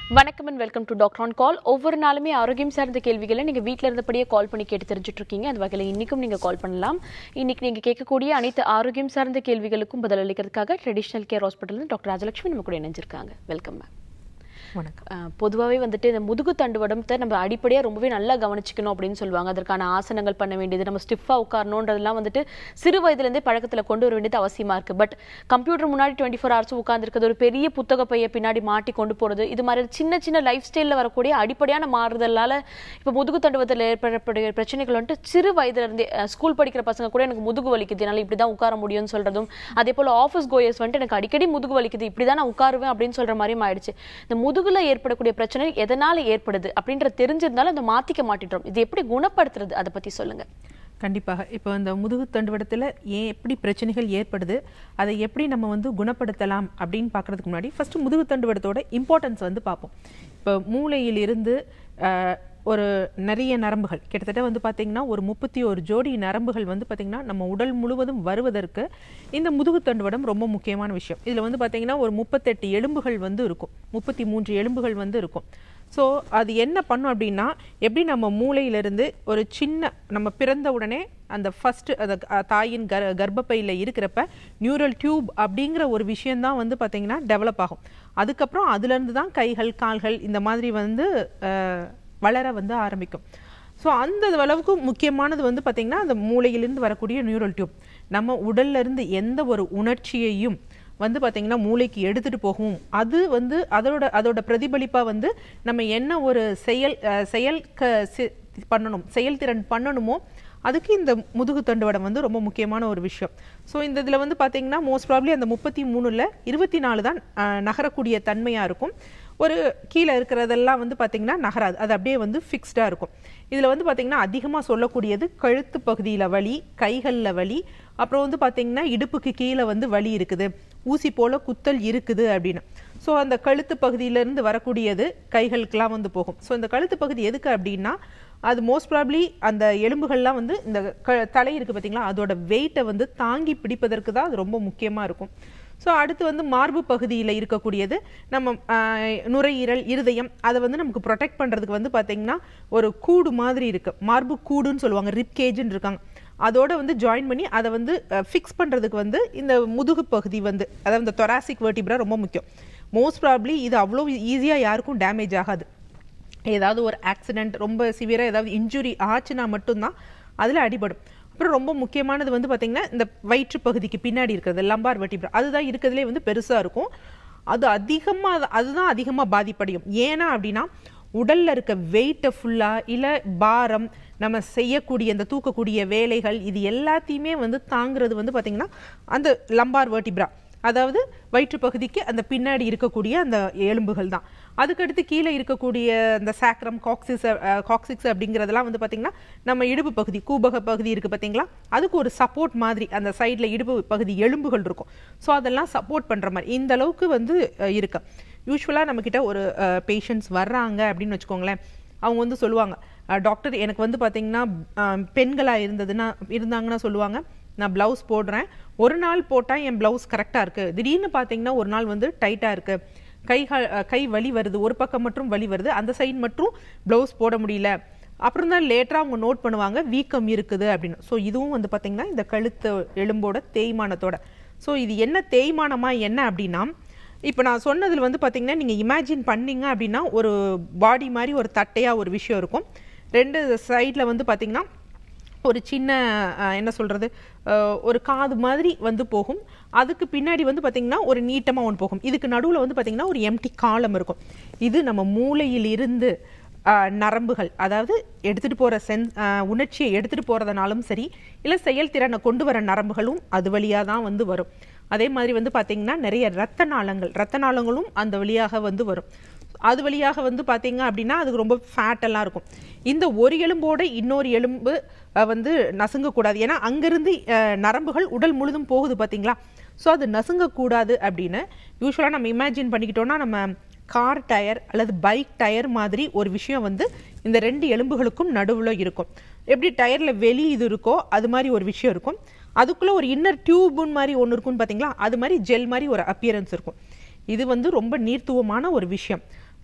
வணக்கம் and welcome to doctor on call ஒவ்வொரு நாளுமே ஆரோக்கியம் சார்ந்த கேள்விகளை நீங்க வீட்ல இருந்தபடியே கால் பண்ணி கேட்டு தெரிஞ்சுட்டு இருக்கீங்க அந்த வகையில் இன்னைக்கும் நீங்க கால் பண்ணலாம் இன்னைக்கு நீங்க கேட்கக்கூடிய அனைத்து ஆரோக்கியம் சார்ந்த கேள்விகளுக்கும் பதிலளிக்கிறதுக்காக traditional care hospital doctor Rajalakshmi நம்ம கூட இணைஞ்சிருக்காங்க வெல்கம் மேம் வணக்கம் பொதுவாகவே வந்துட்டு இந்த முதுகு தண்டுவடத்தை நம்ம அடிப்படையாக ரொம்பவே நல்லா கவனிச்சுக்கணும் அப்படின்னு சொல்லுவாங்க அதற்கான ஆசனங்கள் பண்ண வேண்டியது நம்ம ஸ்டிஃபாக உட்காரணுன்றதெல்லாம் வந்துட்டு சிறு வயதுலேருந்தே பழக்கத்தில் கொண்டு வர வேண்டியது அவசியமா இருக்கு பட் கம்ப்யூட்டர் முன்னாடி டுவெண்ட்டி ஃபோர் ஹவர்ஸ் உட்காந்துருக்கிறது ஒரு பெரிய புத்தக பையை பின்னாடி மாட்டி கொண்டு போகிறது இது மாதிரி சின்ன சின்ன லைஃப் ஸ்டைலில் வரக்கூடிய அடிப்படையான மாறுதலால் இப்போ முதுகு தண்டுவத்தில் ஏற்படக்கூடிய பிரச்சனைகள் வந்துட்டு சிறு வயதுல இருந்தே ஸ்கூல் படிக்கிற பசங்க கூட எனக்கு முதுகு வலிக்குது என்னால் இப்படி தான் உட்கார முடியும்னு சொல்றதும் அதே போல் ஆஃபீஸ் கோயர்ஸ் வந்துட்டு எனக்கு அடிக்கடி முதுகு வலிக்குது இப்படி தான் நான் உட்காருவேன் அப்படின்னு சொல்ற மாதிரியும் ஆயிடுச்சு இந்த முதுகுல ஏற்படக்கூடிய பிரச்சனை எதனால ஏற்படுது அப்படின்ற தெரிஞ்சிருந்தாலும் அதை மாத்திக்க மாட்டிட்டோம் இது எப்படி குணப்படுத்துறது அதை பத்தி சொல்லுங்க கண்டிப்பாக இப்போ இந்த முதுகு தண்டுவடத்தில் ஏன் எப்படி பிரச்சனைகள் ஏற்படுது அதை எப்படி நம்ம வந்து குணப்படுத்தலாம் அப்படின்னு பார்க்கறதுக்கு முன்னாடி ஃபர்ஸ்ட் முதுகு தண்டுவடத்தோட இம்பார்ட்டன்ஸ் வந்து பார்ப்போம் இப்போ மூளையிலிருந்து ஆஹ், ஒரு நிறைய நரம்புகள் கிட்டத்தட்ட வந்து பார்த்தீங்கன்னா ஒரு முப்பத்தி ஒரு ஜோடி நரம்புகள் வந்து பார்த்தீங்கன்னா நம்ம உடல் முழுவதும் வருவதற்கு இந்த முதுகு தண்டுவடம் ரொம்ப முக்கியமான விஷயம் இதில் வந்து பார்த்தீங்கன்னா ஒரு முப்பத்தெட்டு எலும்புகள் வந்து இருக்கும் முப்பத்தி மூன்று எலும்புகள் வந்து இருக்கும் ஸோ அது என்ன பண்ணும் அப்படின்னா எப்படி நம்ம மூளையிலிருந்து ஒரு சின்ன நம்ம பிறந்த உடனே அந்த ஃபர்ஸ்ட் அந்த க- தாயின் கர் கர்ப்பப்பையில் இருக்கிறப்ப நியூரல் டியூப் அப்படிங்கிற ஒரு விஷயம்தான் வந்து பார்த்தீங்கன்னா டெவலப் ஆகும் அதுக்கப்புறம் அதுலேருந்து தான் கைகள் கால்கள் இந்த மாதிரி வந்து அஹ், வளர வந்து ஆரம்பிக்கும் ஸோ அந்த அளவுக்கு முக்கியமானது வந்து பார்த்தீங்கன்னா அந்த மூளையிலிருந்து வரக்கூடிய நியூரல் டியூப் நம்ம உடல்ல இருந்து எந்த ஒரு உணர்ச்சியையும் வந்து பார்த்தீங்கன்னா மூளைக்கு எடுத்துட்டு போகவும் அது வந்து அதோட அதோட பிரதிபலிப்பா வந்து நம்ம என்ன ஒரு செயல் அஹ், செயல் க சி- பண்ணணும் செயல்திறன் பண்ணணுமோ அதுக்கு இந்த முதுகு தண்டுவடம் வந்து ரொம்ப முக்கியமான ஒரு விஷயம் ஸோ இந்த இதில் வந்து பார்த்தீங்கன்னா மோஸ்ட் ப்ராப்ளி அந்த முப்பத்தி மூணுல இருபத்தி நாலு தான் அஹ், நகரக்கூடிய தன்மையாக இருக்கும் ஒரு கீழே இருக்கிறதெல்லாம் வந்து பார்த்தீங்கன்னா நகராது அது அப்படியே வந்து ஃபிக்ஸ்டாக இருக்கும் இதில் வந்து பார்த்தீங்கன்னா அதிகமாக சொல்லக்கூடியது கழுத்து பகுதியில் வலி கைகளில் வலி அப்புறம் வந்து பார்த்தீங்கன்னா இடுப்புக்கு கீழே வந்து வலி இருக்குது ஊசி போல குத்தல் இருக்குது அப்படின்னு ஸோ அந்த கழுத்து பகுதியிலேருந்து வரக்கூடியது கைகளுக்கெல்லாம் வந்து போகும் ஸோ இந்த கழுத்து பகுதி எதுக்கு அப்படின்னா அது மோஸ்ட் ப்ராப்ளி அந்த எலும்புகள்லாம் வந்து இந்த க தலை இருக்குது பார்த்தீங்களா அதோட வெயிட்டை வந்து தாங்கி பிடிப்பதற்கு தான் அது ரொம்ப முக்கியமாக இருக்கும் ஸோ அடுத்து வந்து மார்பு பகுதியில் இருக்கக்கூடியது நம்ம ஆஹ், நுரையீரல் இருதயம் அதை வந்து நமக்கு ப்ரொடெக்ட் பண்ணுறதுக்கு வந்து பார்த்தீங்கன்னா ஒரு கூடு மாதிரி இருக்கு மார்பு கூடுன்னு சொல்லுவாங்க ரிப் கேஜ்னு இருக்காங்க அதோட வந்து ஜாயின் பண்ணி அதை வந்து ஃபிக்ஸ் பண்ணுறதுக்கு வந்து இந்த முதுகு பகுதி வந்து அதாவது இந்த தொராசிக் வெர்டிப்ரா ரொம்ப முக்கியம் மோஸ்ட் ப்ராப்ளி இது அவ்வளோ ஈஸியாக யாருக்கும் டேமேஜ் ஆகாது ஏதாவது ஒரு ஆக்சிடென்ட் ரொம்ப சிவியராக ஏதாவது இன்ஜுரி ஆச்சுன்னா மட்டும்தான் அதில் அடிபடும் அப்புறம் ரொம்ப முக்கியமானது வந்து பார்த்தீங்கன்னா இந்த வயிற்று பகுதிக்கு பின்னாடி இருக்கிறது லம்பார் வெட்டிப்ரா அதுதான் இருக்கிறதுலே வந்து பெருசாக இருக்கும் அது அதிகமாக அதுதான் அதிகமாக பாதிப்படையும் ஏன்னா அப்படின்னா உடல்ல இருக்க வெயிட்டை ஃபுல்லாக இல்லை பாரம் நம்ம செய்யக்கூடிய இந்த தூக்கக்கூடிய வேலைகள் இது எல்லாத்தையுமே வந்து தாங்குறது வந்து பார்த்தீங்கன்னா அந்த லம்பார் வெர்டிப்ரா அதாவது வயிற்று பகுதிக்கு அந்த பின்னாடி இருக்கக்கூடிய அந்த எலும்புகள் தான் அதுக்கடுத்து கீழே இருக்கக்கூடிய அந்த சாக்ரம் காக்சிஸ் காக்சிக்ஸ் அப்படிங்கிறதெல்லாம் வந்து பார்த்தீங்கன்னா நம்ம இடுப்பு பகுதி கூபக பகுதி இருக்குது பார்த்தீங்களா அதுக்கு ஒரு சப்போர்ட் மாதிரி அந்த சைடில் இடுப்பு பகுதி எலும்புகள் இருக்கும் ஸோ அதெல்லாம் சப்போர்ட் பண்ணுற மாதிரி இந்த அளவுக்கு வந்து அஹ், இருக்கு யூஸ்வலாக நம்மக்கிட்ட ஒரு பேஷண்ட்ஸ் வர்றாங்க அப்படின்னு வச்சுக்கோங்களேன் அவங்க வந்து சொல்லுவாங்க "அஹ், டாக்டர் எனக்கு வந்து பார்த்தீங்கன்னா பெண்களாக இருந்ததுன்னா இருந்தாங்கன்னா சொல்லுவாங்க நான் ப்ளவுஸ் போடுறேன் ஒரு நாள் போட்டால் என் ப்ளவுஸ் கரெக்டாக இருக்குது திடீர்னு பார்த்தீங்கன்னா ஒரு நாள் வந்து டைட்டாக இருக்குது கை கை வலி வருது ஒரு பக்கம் மட்டும் வலி வருது அந்த சைடு மட்டும் ப்ளவுஸ் போட முடியல அப்புறம் தான் லேட்டராக அவங்க நோட் பண்ணுவாங்க வீக்கம் இருக்குது அப்படின்னு ஸோ இதுவும் வந்து பார்த்தீங்கன்னா இந்த கழுத்து எலும்போட தேய்மானத்தோட ஸோ இது என்ன தேய்மானமா என்ன அப்படின்னா இப்போ நான் சொன்னதில் வந்து பார்த்தீங்கன்னா நீங்கள் இமேஜின் பண்ணீங்க அப்படின்னா ஒரு பாடி மாதிரி ஒரு தட்டையாக ஒரு விஷயம் இருக்கும் ரெண்டு சைடில் வந்து பார்த்தீங்கன்னா ஒரு சின்ன அஹ், என்ன சொல்கிறது ஒரு காது மாதிரி வந்து போகும் அதுக்கு பின்னாடி வந்து பார்த்திங்கன்னா ஒரு நீட்டமாக ஒன்று போகும் இதுக்கு நடுவில் வந்து பார்த்திங்கன்னா ஒரு எம்டி காலம் இருக்கும் இது நம்ம மூளையில் இருந்து அஹ், நரம்புகள் அதாவது எடுத்துகிட்டு போகிற சென் அஹ், உணர்ச்சியை எடுத்துகிட்டு போகிறதுனாலும் சரி இல்லை செயல்திறனை கொண்டு வர நரம்புகளும் அது வழியாக தான் வந்து வரும் அதே மாதிரி வந்து பார்த்திங்கன்னா நிறைய ரத்த நாளங்கள் ரத்த நாளங்களும் அந்த வழியாக வந்து வரும் அது வழியாக வந்து பார்த்தீங்க அப்படின்னா அதுக்கு ரொம்ப ஃபேட் எல்லாம் இருக்கும் இந்த ஒரு எலும்போட இன்னொரு எலும்பு அஹ், வந்து நசுங்கக்கூடாது ஏன்னா அங்கிருந்து அஹ், நரம்புகள் உடல் முழுதும் போகுது பார்த்தீங்களா ஸோ அது நசுங்கக்கூடாது அப்படின்னு யூஸ்வலாக நம்ம இமேஜின் பண்ணிக்கிட்டோம்னா நம்ம கார் டயர் அல்லது பைக் டயர் மாதிரி ஒரு விஷயம் வந்து இந்த ரெண்டு எலும்புகளுக்கும் நடுவில் இருக்கும் எப்படி டயரில் வெளி இது இருக்கோ அது மாதிரி ஒரு விஷயம் இருக்கும் அதுக்குள்ளே ஒரு இன்னர் டியூபுன்னு மாதிரி ஒன்று இருக்கும்னு பார்த்தீங்களா அது மாதிரி ஜெல் மாதிரி ஒரு அப்பியரன்ஸ் இருக்கும் இது வந்து ரொம்ப நீர்த்துவமான ஒரு விஷயம்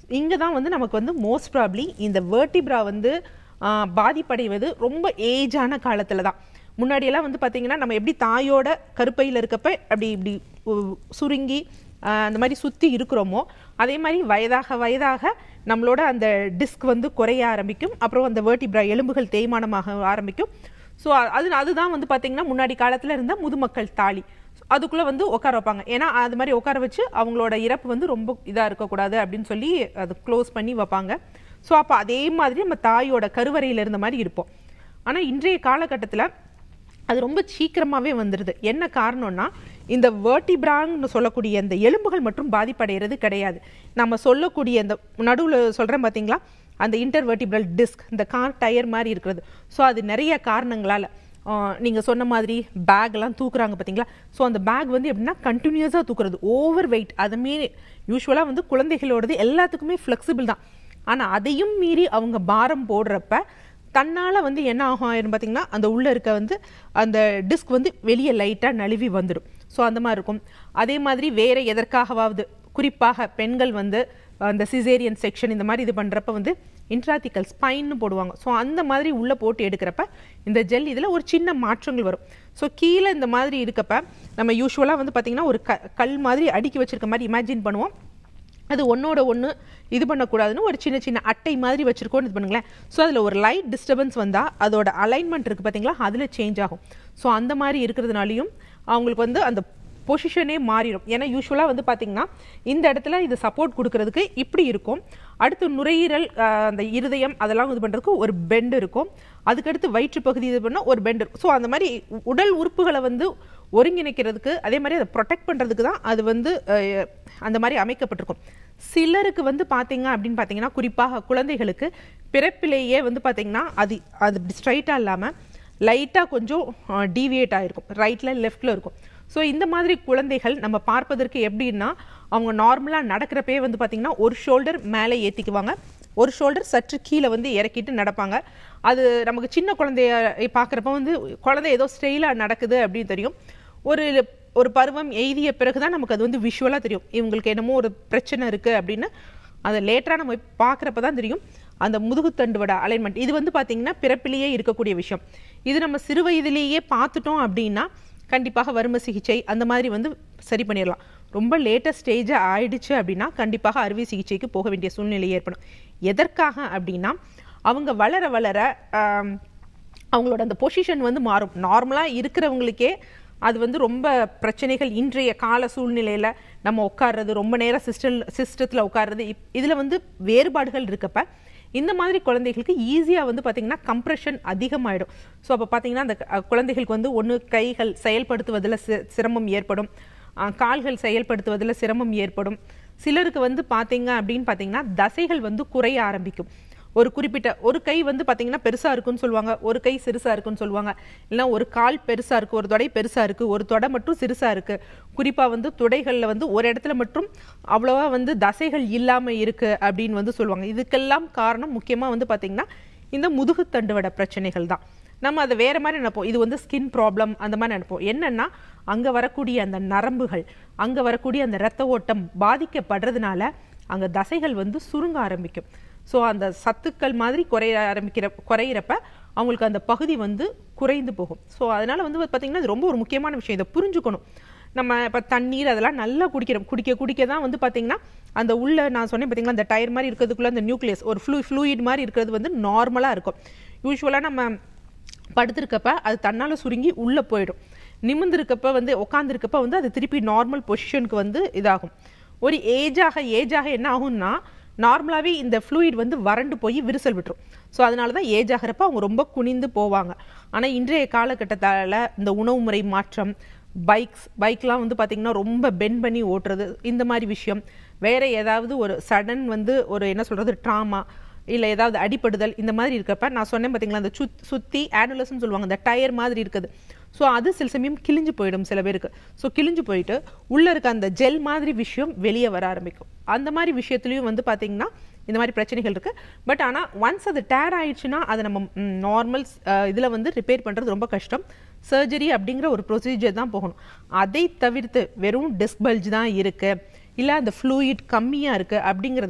இங்கே தான் வந்து நமக்கு வந்து மோஸ்ட் ப்ராப்ளி இந்த வேர்டிப்ரா வந்து ஆஹ், பாதிப்படைவது ரொம்ப ஏஜான காலத்தில் தான் முன்னாடியெல்லாம் வந்து பார்த்தீங்கன்னா நம்ம எப்படி தாயோட கருப்பையில் இருக்கப்ப அப்படி இப்படி உ- சுருங்கி ஆஹ், அந்த மாதிரி சுற்றி இருக்கிறோமோ அதே மாதிரி வயதாக வயதாக நம்மளோட அந்த டிஸ்க் வந்து குறைய ஆரம்பிக்கும் அப்புறம் அந்த வேர்டிப்ரா எலும்புகள் தேய்மானமாக ஆரம்பிக்கும் ஸோ அது அதுதான் வந்து பார்த்தீங்கன்னா முன்னாடி காலத்தில் இருந்த முதுமக்கள் தாலி அதுக்குள்ளே வந்து உட்கார வைப்பாங்க ஏன்னா அது மாதிரி உட்கார வச்சு அவங்களோட இறப்பு வந்து ரொம்ப இதாக இருக்கக்கூடாது அப்படின்னு சொல்லி அது க்ளோஸ் பண்ணி வைப்பாங்க ஸோ அப்போ அதே மாதிரி நம்ம தாயோட கருவறையில் இருந்த மாதிரி இருப்போம் ஆனால் இன்றைய காலகட்டத்தில் அது ரொம்ப சீக்கிரமாகவே வந்துடுது என்ன காரணம்னா இந்த வேர்டிபிரான்னு சொல்லக்கூடிய அந்த எலும்புகள் மட்டும் பாதிப்படைகிறது கிடையாது நம்ம சொல்லக்கூடிய அந்த நடுவில் சொல்கிறேன் பார்த்தீங்களா அந்த இன்டர்வெர்டிபிரல் டிஸ்க் இந்த கார் டயர் மாதிரி இருக்கிறது ஸோ அது நிறைய காரணங்களால் நீங்கள் சொன்ன மாதிரி பேக்லாம் தூக்குறாங்க பார்த்தீங்களா ஸோ அந்த பேக் வந்து எப்படின்னா கண்டினியூஸாக தூக்குறது ஓவர் வெயிட் அதுமே யூஸ்வலாக வந்து குழந்தைகளோடது எல்லாத்துக்குமே ஃப்ளெக்சிபிள் தான் ஆனால் அதையும் மீறி அவங்க பாரம் போடுறப்ப தன்னால் வந்து என்ன ஆகும் ஆயிரும் பார்த்தீங்கன்னா அந்த உள்ளே இருக்க வந்து அந்த டிஸ்க் வந்து வெளியே லைட்டாக நழுவி வந்துடும் ஸோ அந்த மாதிரி இருக்கும் அதே மாதிரி வேறு எதற்காகவாவது குறிப்பாக பெண்கள் வந்து அந்த சிசேரியன் செக்ஷன் இந்த மாதிரி இது பண்ணுறப்ப வந்து இன்ட்ராத்திக்கல் ஸ்பைன்னு போடுவாங்க ஸோ அந்த மாதிரி உள்ளே போட்டு எடுக்கிறப்ப இந்த ஜெல் இதில் ஒரு சின்ன மாற்றங்கள் வரும் ஸோ கீழே இந்த மாதிரி இருக்கப்ப நம்ம யூஸ்வலாக வந்து பார்த்திங்கன்னா ஒரு க கல் மாதிரி அடுக்கி வச்சிருக்க மாதிரி இமேஜின் பண்ணுவோம் அது ஒன்னோட ஒன்று இது பண்ணக்கூடாதுன்னு ஒரு சின்ன சின்ன அட்டை மாதிரி வச்சிருக்கோன்னு இது பண்ணுங்களேன் ஸோ அதில் ஒரு லைட் டிஸ்டர்பன்ஸ் வந்தால் அதோட அலைன்மெண்ட் இருக்குது பார்த்தீங்களா அதில் சேஞ்ச் ஆகும் ஸோ அந்த மாதிரி இருக்கிறதுனாலையும் அவங்களுக்கு வந்து அந்த பொசிஷனே மாறிடும் ஏன்னா யூஸ்வலாக வந்து பார்த்தீங்கன்னா இந்த இடத்துல இது சப்போர்ட் கொடுக்கறதுக்கு இப்படி இருக்கும் அடுத்து நுரையீரல் ஆஹ், அந்த இருதயம் அதெல்லாம் இது பண்ணுறதுக்கு ஒரு பெண்ட் இருக்கும் அதுக்கடுத்து வயிற்று பகுதி இது பண்ணால் ஒரு பெண்ட் இருக்கும் ஸோ அந்த மாதிரி உ- உடல் உறுப்புகளை வந்து ஒருங்கிணைக்கிறதுக்கு அதே மாதிரி அதை ப்ரொடெக்ட் பண்ணுறதுக்கு தான் அது வந்து அஹ், அந்த மாதிரி அமைக்கப்பட்டிருக்கும் சிலருக்கு வந்து பார்த்தீங்க அப்படின்னு பார்த்தீங்கன்னா குறிப்பாக குழந்தைகளுக்கு பிறப்பிலேயே வந்து பார்த்தீங்கன்னா அது அது ஸ்ட்ரைட்டாக இல்லாமல் லைட்டாக கொஞ்சம் டீவியேட் ஆகிருக்கும் ரைட்டில் லெஃப்டில் இருக்கும் ஸோ இந்த மாதிரி குழந்தைகள் நம்ம பார்ப்பதற்கு எப்படின்னா அவங்க நார்மலாக நடக்கிறப்பே வந்து பார்த்திங்கன்னா ஒரு ஷோல்டர் மேலே ஏற்றிக்குவாங்க ஒரு ஷோல்டர் சற்று கீழே வந்து இறக்கிட்டு நடப்பாங்க அது நமக்கு சின்ன குழந்தைய பார்க்குறப்ப வந்து குழந்தை ஏதோ ஸ்டைலாக நடக்குது அப்படின்னு தெரியும் ஒரு ஒரு பருவம் எய்திய பிறகு தான் நமக்கு அது வந்து விஷுவலாக தெரியும் இவங்களுக்கு என்னமோ ஒரு பிரச்சனை இருக்குது அப்படின்னு அதை லேட்டராக நம்ம பார்க்குறப்ப தான் தெரியும் அந்த முதுகுத்தண்டுவோட அலைன்மெண்ட் இது வந்து பார்த்திங்கன்னா பிறப்பிலேயே இருக்கக்கூடிய விஷயம் இது நம்ம சிறு வயதிலேயே பார்த்துட்டோம் அப்படின்னா கண்டிப்பாக வறுமை சிகிச்சை அந்த மாதிரி வந்து சரி பண்ணிடலாம் ரொம்ப லேட்டஸ்ட் ஸ்டேஜ் ஆயிடுச்சு அப்படின்னா கண்டிப்பாக அறுவை சிகிச்சைக்கு போக வேண்டிய சூழ்நிலை ஏற்படும் எதற்காக அப்படின்னா அவங்க வளர வளர ஆம், அவங்களோட அந்த பொசிஷன் வந்து மாறும் நார்மலாக இருக்கிறவங்களுக்கே அது வந்து ரொம்ப பிரச்சனைகள் இன்றைய கால சூழ்நிலையில் நம்ம உட்கார்றது ரொம்ப நேரம் சிஸ்டல் சிஸ்டத்தில் உட்கார்றது இப் இதில் வந்து வேறுபாடுகள் இருக்கப்ப இந்த மாதிரி குழந்தைகளுக்கு ஈஸியாக வந்து பார்த்திங்கன்னா கம்ப்ரெஷன் அதிகமாயிடும் ஸோ அப்போ பார்த்தீங்கன்னா அந்த அஹ், குழந்தைகளுக்கு வந்து ஒன்று கைகள் செயல்படுத்துவதில் சி- சிரமம் ஏற்படும் அஹ், கால்கள் செயல்படுத்துவதில் சிரமம் ஏற்படும் சிலருக்கு வந்து பார்த்தீங்க அப்படின்னு பார்த்தீங்கன்னா தசைகள் வந்து குறைய ஆரம்பிக்கும் ஒரு குறிப்பிட்ட ஒரு கை வந்து பார்த்தீங்கன்னா பெருசாக இருக்குன்னு சொல்லுவாங்க ஒரு கை சிறுசாக இருக்குன்னு சொல்லுவாங்க இல்லைன்னா ஒரு கால் பெருசாக இருக்குது ஒரு தொடை பெருசாக இருக்குது ஒரு தொடை மட்டும் சிறுசாக இருக்குது குறிப்பாக வந்து துடைகளில் வந்து ஒரு இடத்துல மட்டும் அவ்வளோவா வந்து தசைகள் இல்லாமல் இருக்குது அப்படின்னு வந்து சொல்லுவாங்க இதுக்கெல்லாம் காரணம் முக்கியமாக வந்து பார்த்தீங்கன்னா இந்த முதுகுத்தண்டுவட பிரச்சனைகள் தான் நம்ம அதை வேற மாதிரி நினைப்போம் இது வந்து ஸ்கின் ப்ராப்ளம் அந்த மாதிரி நினைப்போம் என்னன்னா அங்கே வரக்கூடிய அந்த நரம்புகள் அங்கே வரக்கூடிய அந்த இரத்த ஓட்டம் பாதிக்கப்படுறதுனால அங்கே தசைகள் வந்து சுருங்க ஆரம்பிக்கும் ஸோ அந்த சத்துக்கள் மாதிரி குறைய ஆரம்பிக்கிற குறையிறப்ப அவங்களுக்கு அந்த பகுதி வந்து குறைந்து போகும் ஸோ அதனால வந்து பார்த்தீங்கன்னா இது ரொம்ப ஒரு முக்கியமான விஷயம் இதை புரிஞ்சுக்கணும் நம்ம இப்போ தண்ணீர் அதெல்லாம் நல்லா குடிக்கிறோம் குடிக்க குடிக்க தான் வந்து பார்த்தீங்கன்னா அந்த உள்ள நான் சொன்னேன் பார்த்தீங்களா அந்த டயர் மாதிரி இருக்கிறதுக்குள்ள அந்த நியூக்ளியஸ் ஒரு ஃப்ளூ ஃப்ளூயிட் மாதிரி இருக்கிறது வந்து நார்மலாக இருக்கும் யூஸ்வலாக நம்ம படுத்திருக்கப்ப அது தன்னால் சுருங்கி உள்ளே போயிடும் நிமிர்ந்திருக்கப்ப வந்து உட்காந்துருக்கப்ப வந்து அது திருப்பி நார்மல் பொசிஷனுக்கு வந்து இதாகும் ஒரு ஏஜாக ஏஜாக என்ன ஆகும்னா நார்மலாகவே இந்த ஃப்ளூயிட் வந்து வறண்டு போய் விரிசல் விட்டுரும் ஸோ அதனால தான் ஏஜ் ஆகிறப்ப அவங்க ரொம்ப குனிந்து போவாங்க ஆனால் இன்றைய காலகட்டத்தால் இந்த உணவு முறை மாற்றம் பைக்ஸ் பைக்லாம் வந்து பார்த்திங்கன்னா ரொம்ப பெண்ட் பண்ணி ஓட்டுறது இந்த மாதிரி விஷயம் வேற ஏதாவது ஒரு சடன் வந்து ஒரு என்ன சொல்கிறது ட்ராமா இல்லை ஏதாவது அடிபடுதல் இந்த மாதிரி இருக்கப்ப நான் சொன்னேன் பார்த்தீங்களா அந்த சுத் சுற்றி ஆனுலஸ்னு சொல்லுவாங்க அந்த டயர் மாதிரி இருக்குது ஸோ அது சில சமயம் கிழிஞ்சு போயிடும் சில பேருக்கு ஸோ கிழிஞ்சு போயிட்டு உள்ளே இருக்க அந்த ஜெல் மாதிரி விஷயம் வெளியே வர ஆரம்பிக்கும் அந்த மாதிரி விஷயத்துலையும் வந்து பார்த்தீங்கன்னா இந்த மாதிரி பிரச்சனைகள் இருக்குது பட் ஆனால் ஒன்ஸ் அது டேர் ஆயிடுச்சுன்னா அதை நம்ம நார்மல் இதில் வந்து ரிப்பேர் பண்ணுறது ரொம்ப கஷ்டம் சர்ஜரி அப்படிங்கிற ஒரு ப்ரொசீஜர் தான் போகணும் அதை தவிர்த்து வெறும் டிஸ்க் பல்ஜ் தான் இருக்குது இல்லை அந்த ஃப்ளூயிட் கம்மியாக இருக்குது அப்படிங்கிறத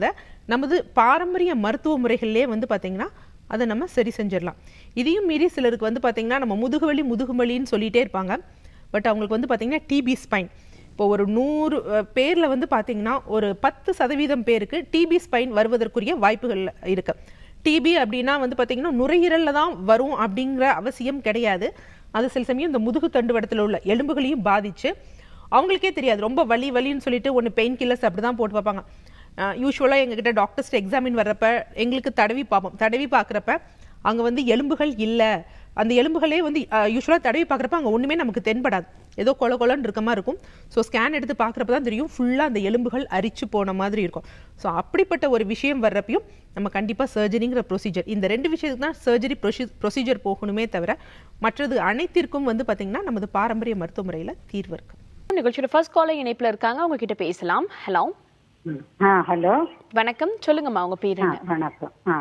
நமது பாரம்பரிய மருத்துவ முறைகள்லேயே வந்து பார்த்தீங்கன்னா அதை நம்ம சரி செஞ்சிடலாம் இதையும் மீறி சிலருக்கு வந்து பார்த்தீங்கன்னா நம்ம முதுகுவலி முதுகுவலின்னு சொல்லிட்டே இருப்பாங்க பட் அவங்களுக்கு வந்து பார்த்தீங்கன்னா டிபி ஸ்பைன் இப்போ ஒரு நூறு அஹ், பேர்ல வந்து பார்த்தீங்கன்னா ஒரு பத்து சதவீதம் பேருக்கு டிபி ஸ்பைன் வருவதற்குரிய வாய்ப்புகள் இருக்கு டிபி அப்படின்னா வந்து பார்த்தீங்கன்னா நுரையீரல்ல தான் வரும் அப்படிங்கிற அவசியம் கிடையாது அது சில சமயம் இந்த முதுகு தண்டுவடத்தில் உள்ள எலும்புகளையும் பாதிச்சு அவங்களுக்கே தெரியாது ரொம்ப வலி வலின்னு சொல்லிட்டு ஒன்று பெயின் கில்லர்ஸ் அப்படி தான் போட்டு பார்ப்பாங்க யூஸ்வலாக எங்ககிட்ட டாக்டர்ஸ்ட்டு எக்ஸாமின் வர்றப்ப எங்களுக்கு தடவி பார்ப்போம் தடவி பார்க்குறப்ப அங்கே வந்து எலும்புகள் இல்லை அந்த எலும்புகளே வந்து யூஸ்வலாக தடவி பார்க்குறப்ப அங்கே ஒன்றுமே நமக்கு தென்படாது ஏதோ கொல கொலன்னு இருக்க மாதிரி இருக்கும் ஸோ ஸ்கேன் எடுத்து பார்க்குறப்ப தான் தெரியும் ஃபுல்லாக அந்த எலும்புகள் அரிச்சு போன மாதிரி இருக்கும் ஸோ அப்படிப்பட்ட ஒரு விஷயம் வர்றப்பையும் நம்ம கண்டிப்பாக சர்ஜரிங்கிற ப்ரொசீஜர் இந்த ரெண்டு விஷயத்துக்கு தான் சர்ஜரி ப்ரொசீஜர் போகணுமே தவிர மற்றது அனைத்திற்கும் வந்து பார்த்திங்கன்னா நமது பாரம்பரிய மருத்துவ முறையில் தீர்வு இருக்குது நிகழ்ச்சியோட ஃபர்ஸ்ட் காலர் இணைப்புல இருக்காங்க அவங்க கிட்ட பேசலாம் ஹலோ ம். ஆ ஹலோ வணக்கம் சொல்லுங்கம்மா உங்க பேர் ஆ என்ன வணக்கம் ஆ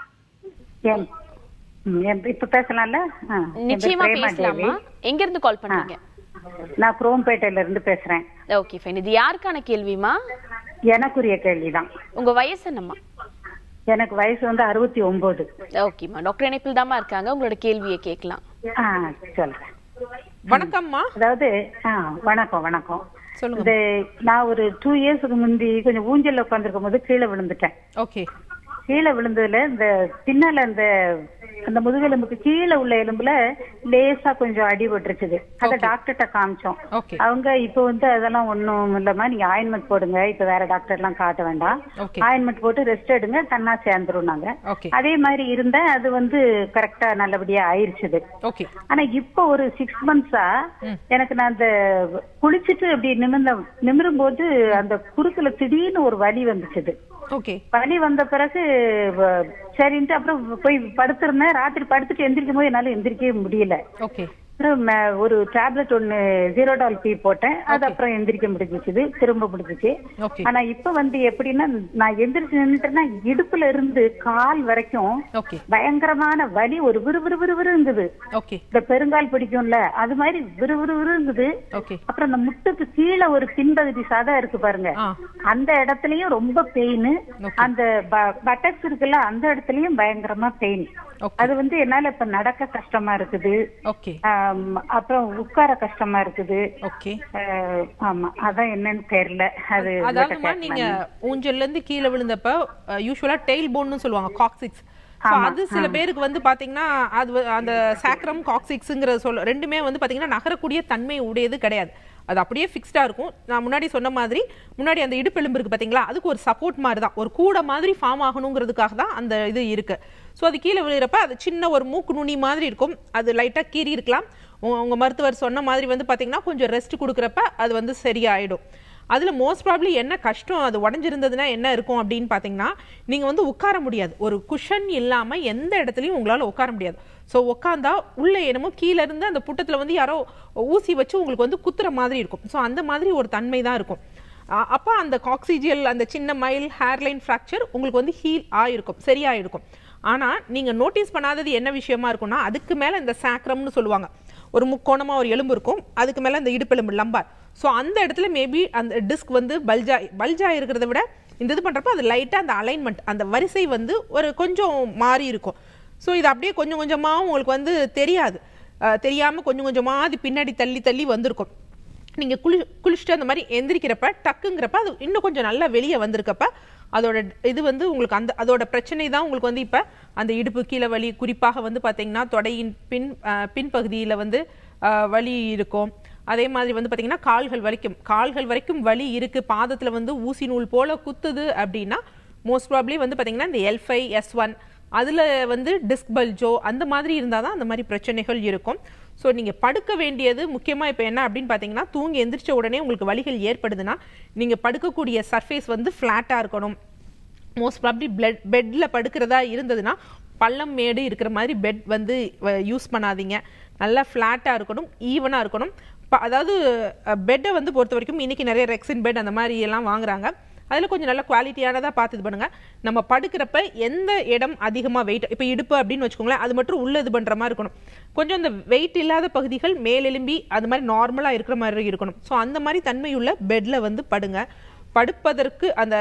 என் ம், என் இப்ப பேசலாம்ல ஆ, என் பேர் நிச்சயமா பிரேமா பேசலாமா தேவி. எங்க இருந்து கால் பண்றீங்க நான் குரோம்பேட்டையில இருந்து பேசுறேன் ஓகே ஃபைன் இது யாருக்கான கேள்விமா எனக்குரிய கேள்விதான் உங்க வயசு என்னம்மா எனக்கு வயசு வந்து அறுபத்தி ஒன்பது ஓகேம்மா டாக்டர் இணைப்பில் தாம்மா இருக்காங்க உங்களோட கேள்வியை கேட்கலாம் ஆ சொல்றேன் வணக்கம்மா அதாவது ஆ வணக்கம் வணக்கம் சொல்லுங்க இது நான் ஒரு டூ இயர்ஸ்க்கு முந்தி கொஞ்சம் ஊஞ்சல்ல உட்காந்துருக்கும் போது கீழே விழுந்துட்டேன் ஓகே கீழே விழுந்ததுல இந்த பின்னால அந்த அந்த முதுகெலும்புக்கு கீழே உள்ள எலும்புல லேசா கொஞ்சம் அடிபட்டுருச்சுது அத டாக்டர்கிட்ட காமிச்சோம் ஓகே அவங்க இப்ப வந்து அதெல்லாம் ஒண்ணும் இல்லம்மா நீங்க ஆயின்மெண்ட் போடுங்க இப்ப வேற டாக்டர் எல்லாம் காட்ட வேண்டாம் ஓகே ஆயின்மெண்ட் போட்டு ரெஸ்ட் எடுங்க தன்னா சேர்ந்துருந்தாங்க ஓகே அதே மாதிரி இருந்த அது வந்து கரெக்டா நல்லபடியா ஆயிருச்சுது ஓகே ஆனா இப்ப ஒரு சிக்ஸ் மந்த்ஸா எனக்கு நான் அந்த குளிச்சுட்டு அப்படி நிமிர்ந்த நிமிரும் போது அந்த குறுக்குல திடீர்னு ஒரு வலி வந்துச்சுது ஓகே வலி வந்த பிறகு வ- சரின்ட்டு அப்புறம் போய் படுத்திருந்தேன் ராத்திரி படுத்துட்டு எந்திரிக்கும் போது என்னால எந்திரிக்கவே முடியல ஓகே அப்புறம் ம- ஒரு டேப்லெட் ஒன்னு ஜீரோடால் பி போட்டேன் அது அப்புறம் எந்திரிக்க முடிஞ்சிச்சு திரும்ப முடிஞ்சிச்சு ஓகே ஆனா இப்ப வந்து எப்படின்னா நான் எந்திரிச்சு நின்னுட்டேன்னா இடுப்புல இருந்து கால் வரைக்கும் ஓகே பயங்கரமான வலி ஒரு விறு விறு விறு இருந்தது ஓகே இந்த பெருங்கால் பிடிக்கும்ல அது மாதிரி விறு விறு விறு இருந்தது ஓகே அப்புறம் அந்த முட்டுக்கு கீழே ஒரு பின்பகுதி சதை இருக்கு பாருங்க ஆ அந்த இடத்துலயும் ரொம்ப பெயின் Okay. அந்த பட்டக்ஸ் இருக்குல்ல அந்த இடத்துலயும் பயங்கரமா பெயின் ஓகே அது வந்து என்னால இப்ப நடக்க கஷ்டமா இருக்குது ஓகே ஆம், அப்புறம் உட்கார கஷ்டமா இருக்குது ஓகே அஹ், ஆமா அதான் என்னன்னு தெரியல அது அதாவதுமா நீங்க ஊஞ்சல்ல இருந்து கீழே விழுந்தப்ப யூஸ்வலா டெயில் போன்னு சொல்லுவாங்க காக்சிக்ஸ் ஸோ அது சில பேருக்கு வந்து பாத்தீங்கன்னா அது வ- அந்த சாக்ரம் காக்சிக்ஸுங்கிற சொல் ரெண்டுமே வந்து பாத்தீங்கன்னா நகரக்கூடிய தன்மை உடையது கிடையாது அது அப்படியே ஃபிக்ஸ்டா இருக்கும் நான் முன்னாடி சொன்ன மாதிரி முன்னாடி அந்த இடுப்பெலும்பு இருக்கு பாத்தீங்களா அதுக்கு ஒரு சப்போர்ட் மாதிரி தான் ஒரு கூடை மாதிரி ஃபார்ம் ஆகணுங்கிறதுக்காக தான் அந்த இது இருக்கு ஸோ அது கீழே விழுகிறப்ப அது சின்ன ஒரு மூக்கு நுனி மாதிரி இருக்கும் அது லைட்டா கீறி இருக்கலாம் உங்க உங்க மருத்துவர் சொன்ன மாதிரி வந்து பாத்தீங்கன்னா கொஞ்சம் ரெஸ்ட் கொடுக்குறப்ப அது வந்து சரியாயிடும் அதில் மோஸ்ட் ப்ராப்ளி என்ன கஷ்டம் அது உடஞ்சிருந்ததுன்னா என்ன இருக்கும் அப்படின்னு பார்த்தீங்கன்னா நீங்கள் வந்து உட்கார முடியாது ஒரு குஷன் இல்லாமல் எந்த இடத்துலையும் உங்களால் உட்கார முடியாது ஸோ உட்காந்தா உள்ளே என்னமோ கீழே இருந்து அந்த புட்டத்தில் வந்து யாரோ ஊசி வச்சு உங்களுக்கு வந்து குத்துற மாதிரி இருக்கும் ஸோ அந்த மாதிரி ஒரு தன்மை தான் இருக்கும் அ- அப்போ அந்த காக்சிஜியல் அந்த சின்ன மைல் ஹேர்லைன் ஃப்ராக்சர் உங்களுக்கு வந்து ஹீல் ஆயிருக்கும் சரியாயிருக்கும் ஆனால் நீங்கள் நோட்டீஸ் பண்ணாதது என்ன விஷயமா இருக்கும்னா அதுக்கு மேலே இந்த சாக்ரம்னு சொல்லுவாங்க ஒரு முக்கோணமா ஒரு எலும்பு இருக்கும் அதுக்கு மேலே இந்த இடுப்பெலும்பு லம்பார் ஸோ அந்த இடத்துல மேபி அந்த டிஸ்க் வந்து பல்ஜா பல்ஜா இருக்கிறத விட இந்த இது பண்ணுறப்ப அது லைட்டாக அந்த அலைன்மெண்ட் அந்த வரிசை வந்து ஒரு கொஞ்சம் மாறி இருக்கும் ஸோ இது அப்படியே கொஞ்சம் கொஞ்சமாக உங்களுக்கு வந்து தெரியாது தெரியாமல் கொஞ்சம் கொஞ்சமாக அது பின்னாடி தள்ளி தள்ளி வந்திருக்கும் நீங்கள் குளி குளிச்சுட்டு அந்த மாதிரி எந்திரிக்கிறப்ப டக்குங்கிறப்ப அது இன்னும் கொஞ்சம் நல்லா வெளியே வந்திருக்கப்ப அதோட இது வந்து உங்களுக்கு அந்த அதோட பிரச்சனை தான் உங்களுக்கு வந்து இப்போ அந்த இடுப்பு கீழே வலி குறிப்பாக வந்து பார்த்தீங்கன்னா தொடையின் பின் அஹ், பின்பகுதியில் வந்து அஹ், வலி இருக்கும் அதே மாதிரி வந்து பார்த்தீங்கன்னா கால்கள் வரைக்கும் கால்கள் வரைக்கும் வலி இருக்குது பாதத்தில் வந்து ஊசி நூல் போல குத்துது அப்படின்னா மோஸ்ட் ப்ராப்ளி வந்து பார்த்தீங்கன்னா இந்த எல் ஃபைவ் எஸ் ஒன் அதில் வந்து டிஸ்க் பல்ஜோ அந்த மாதிரி இருந்தால் தான் அந்த மாதிரி பிரச்சனைகள் இருக்கும் ஸோ நீங்கள் படுக்க வேண்டியது முக்கியமாக இப்போ என்ன அப்படின்னு பார்த்தீங்கன்னா தூங்கி எந்திரிச்ச உடனே உங்களுக்கு வலிகள் ஏற்படுதுன்னா நீங்கள் படுக்கக்கூடிய சர்ஃபேஸ் வந்து ஃப்ளாட்டாக இருக்கணும் மோஸ்ட் ப்ராப்ளி பிளட் பெட்டில் படுக்கிறதா இருந்ததுன்னா பள்ளம் மேடு இருக்கிற மாதிரி பெட் வந்து யூஸ் பண்ணாதீங்க நல்லா ஃப்ளாட்டாக இருக்கணும் ஈவனாக இருக்கணும் ப- அதாவது பெட்டை வந்து பொறுத்த வரைக்கும் இன்னைக்கு நிறைய ரெக்ஸின் பெட் அந்த மாதிரி எல்லாம் வாங்குறாங்க அதில் கொஞ்சம் நல்ல குவாலிட்டியானதாக பார்த்து இது பண்ணுங்க நம்ம படுக்கிறப்ப எந்த இடம் அதிகமாக வெயிட் இப்போ இடுப்பு அப்படின்னு வச்சுக்கோங்களேன் அது மட்டும் உள்ள இது பண்ணுற மாதிரி இருக்கணும் கொஞ்சம் அந்த வெயிட் இல்லாத பகுதிகள் மேலெலும்பி அது மாதிரி நார்மலாக இருக்கிற மாதிரி இருக்கணும் ஸோ அந்த மாதிரி தன்மையுள்ள பெட்டில் வந்து படுங்க படுப்பதற்கு அந்த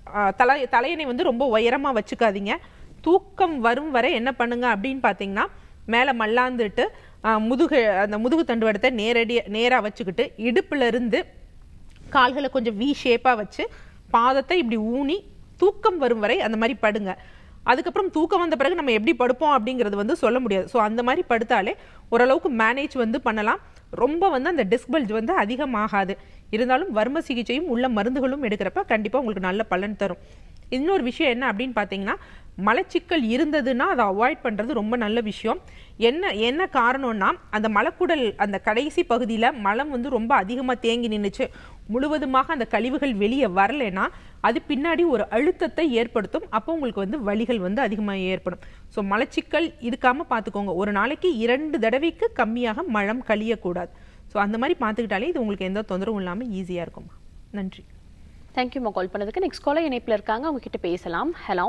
ஆஹ், தலை தலையணை வந்து ரொம்ப உயரமாக வச்சுக்காதீங்க தூக்கம் வரும் வரை என்ன பண்ணுங்க அப்படின்னு பார்த்தீங்கன்னா மேலே மல்லாந்துட்டு ஆஹ், முதுகு அந்த முதுகு தண்டுவடத்தை நேரடியாக நேராக வச்சுக்கிட்டு இடுப்புல இருந்து கால்களை கொஞ்சம் வி ஷேப்பாக வச்சு பாதத்தை இப்படி ஊனி தூக்கம் வரும் வரை அந்த மாதிரி படுங்க அதுக்கப்புறம் தூக்கம் வந்த பிறகு நம்ம எப்படி படுப்போம் அப்படிங்கிறது வந்து சொல்ல முடியாது ஸோ அந்த மாதிரி படுத்தாலே ஓரளவுக்கு மேனேஜ் வந்து பண்ணலாம் ரொம்ப வந்து அந்த டிஸ்பல்ஜ் வந்து அதிகமாகாது இருந்தாலும் வர்ம சிகிச்சையும் உள்ள மருந்துகளும் எடுக்கிறப்ப கண்டிப்பாக உங்களுக்கு நல்ல பலன் தரும் இன்னொரு விஷயம் என்ன அப்படின்னு பார்த்தீங்கன்னா மலச்சிக்கல் இருந்ததுன்னா அதை அவாய்ட் பண்ணுறது ரொம்ப நல்ல விஷயம் என்ன என்ன காரணம்னா அந்த மலக்குடல் அந்த கடைசி பகுதியில் மலம் வந்து ரொம்ப அதிகமாக தேங்கி நின்றுச்சு முழுவதுமாக அந்த கழிவுகள் வெளியே வரலைன்னா அது பின்னாடி ஒரு அழுத்தத்தை ஏற்படுத்தும் அப்போ உங்களுக்கு வந்து வலிகள் வந்து அதிகமாக ஏற்படும் ஸோ மலச்சிக்கல் இருக்காமல் பார்த்துக்கோங்க ஒரு நாளைக்கு இரண்டு தடவைக்கு கம்மியாக மலம் கழியக்கூடாது ஸோ அந்த மாதிரி பார்த்துக்கிட்டாலே இது உங்களுக்கு எந்த தொந்தரவும் இல்லாமல் ஈஸியாக இருக்கும்மா நன்றி தேங்க்யூமா கால் பண்ணதுக்கு நெக்ஸ்ட் காலர் இணைப்புல இருக்காங்க அவங்க கிட்ட பேசலாம் ஹலோ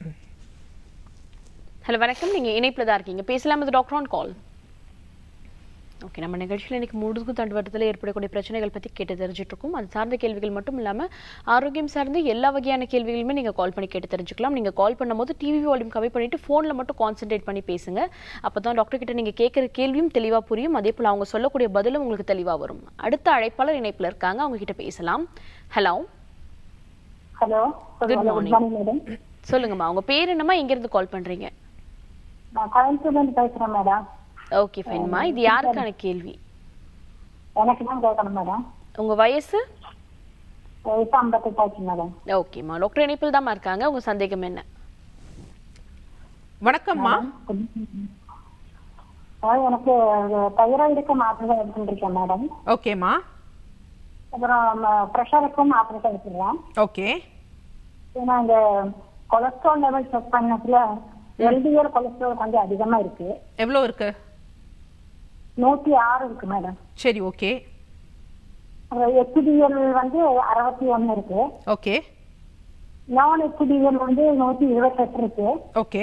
ஹலோ வணக்கம் நீங்க இணைப்புல தான் இருக்கீங்க பேசலாம் இது டாக்டர் ஆன் கால் ஓகே நம்ம நிகழ்ச்சியில் இன்னைக்கு முதுகு தண்டுவட்டத்தில் ஏற்படக்கூடிய பிரச்சனைகள் பற்றி கேட்டு தெரிஞ்சுட்டு இருக்கோம் அது சார்ந்த கேள்விகள் மட்டும் இல்லாமல் ஆரோக்கியம் சார்ந்த எல்லா வகையான கேள்விகளுமே நீங்கள் கால் பண்ணி கேட்டு தெரிஞ்சுக்கலாம் நீங்கள் கால் பண்ணும்போது டிவி வால்யூம் கம்மி பண்ணிட்டு ஃபோனில் மட்டும் கான்சென்ட்ரேட் பண்ணி பேசுங்க அப்போ தான் டாக்டர் கிட்ட நீங்கள் கேட்குற கேள்வியும் தெளிவாக புரியும் அதே போல் அவங்க சொல்லக்கூடிய பதிலும் உங்களுக்கு தெளிவாக வரும் அடுத்த அழைப்பாளர் இணைப்பில் இருக்காங்க அவங்க கிட்ட பேசலாம் hello hello Good morning. Madam சொல்லுங்கம்மா உங்க பேர் என்னம்மா எங்கேருந்து கால் பண்றீங்க நான் கோயம்புத்தூர்ல இருந்து பேசுறேன் மேடம் ஓகே ஃபைன்மா இது யாருக்கான கேள்வி எனக்கு தான் கேட்கணும் மேடம் உங்க வயசு வயசு ஐம்பத்தெட்டு ஆச்சு மேடம் ஓகேம்மா டாக்டர் இணைப்பில் தாம்மா இருக்காங்க உங்க சந்தேகம் என்ன வணக்கம்மா அதாவது எனக்கு தைராய்டுக்கு மாத்திரை எடுத்துட்டு இருக்கேன் மேடம் ஓகேம்மா அப்புறம் ப்ரெஷருக்கும் மாத்திரை எடுத்துடுறேன் ஓகே ஏன்னா இந்த கொலஸ்ட்ரால் லெவல் செக் பண்ணதுல எல்டிஎல் கொலஸ்ட்ரால் கொஞ்சம் அதிகமா இருக்கு எவ்வளோ இருக்கு நூத்தி ஆறு இருக்கு மேடம் சரி ஓகே அப்புறம் ஹெச்டிஎல் வந்து அறுபத்தி ஒண்ணு இருக்கு ஓகே நான் ஹெச்டிஎல் வந்து நூத்தி இருபத்தெட்டு இருக்கு ஓகே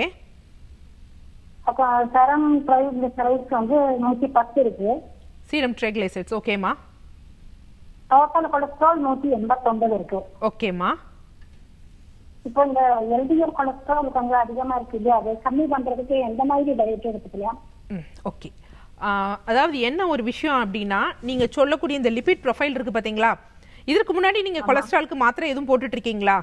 அப்புறம் சரம் ட்ரைகிளிசரைட்ஸ் வந்து நூத்தி பத்து இருக்கு சீரம் ட்ரைக்ளைசைட்ஸ் ஓகேம்மா டோட்டல் கொலஸ்ட்ரால் நூத்தி எண்பத்தொன்பது இருக்கு ஓகேம்மா இப்போ இந்த எல்டிஎல் கொலஸ்ட்ரால் கொஞ்சம் அதிகமா இருக்கு இல்லையா அதை கம்மி பண்றதுக்கு எந்த மாதிரி டயட் எடுத்துக்கலாம் ம் ஓகே அதாவது என்ன ஒரு விஷயம் அப்படின்னா நீங்க சொல்லக்கூடிய இந்த லிபிட் ப்ரொஃபைல் இருக்கு பாத்தீங்களா இதற்கு முன்னாடி நீங்க கொலஸ்ட்ராலுக்கு மாத்திரை எதுவும் போட்டுட்டு இருக்கீங்களா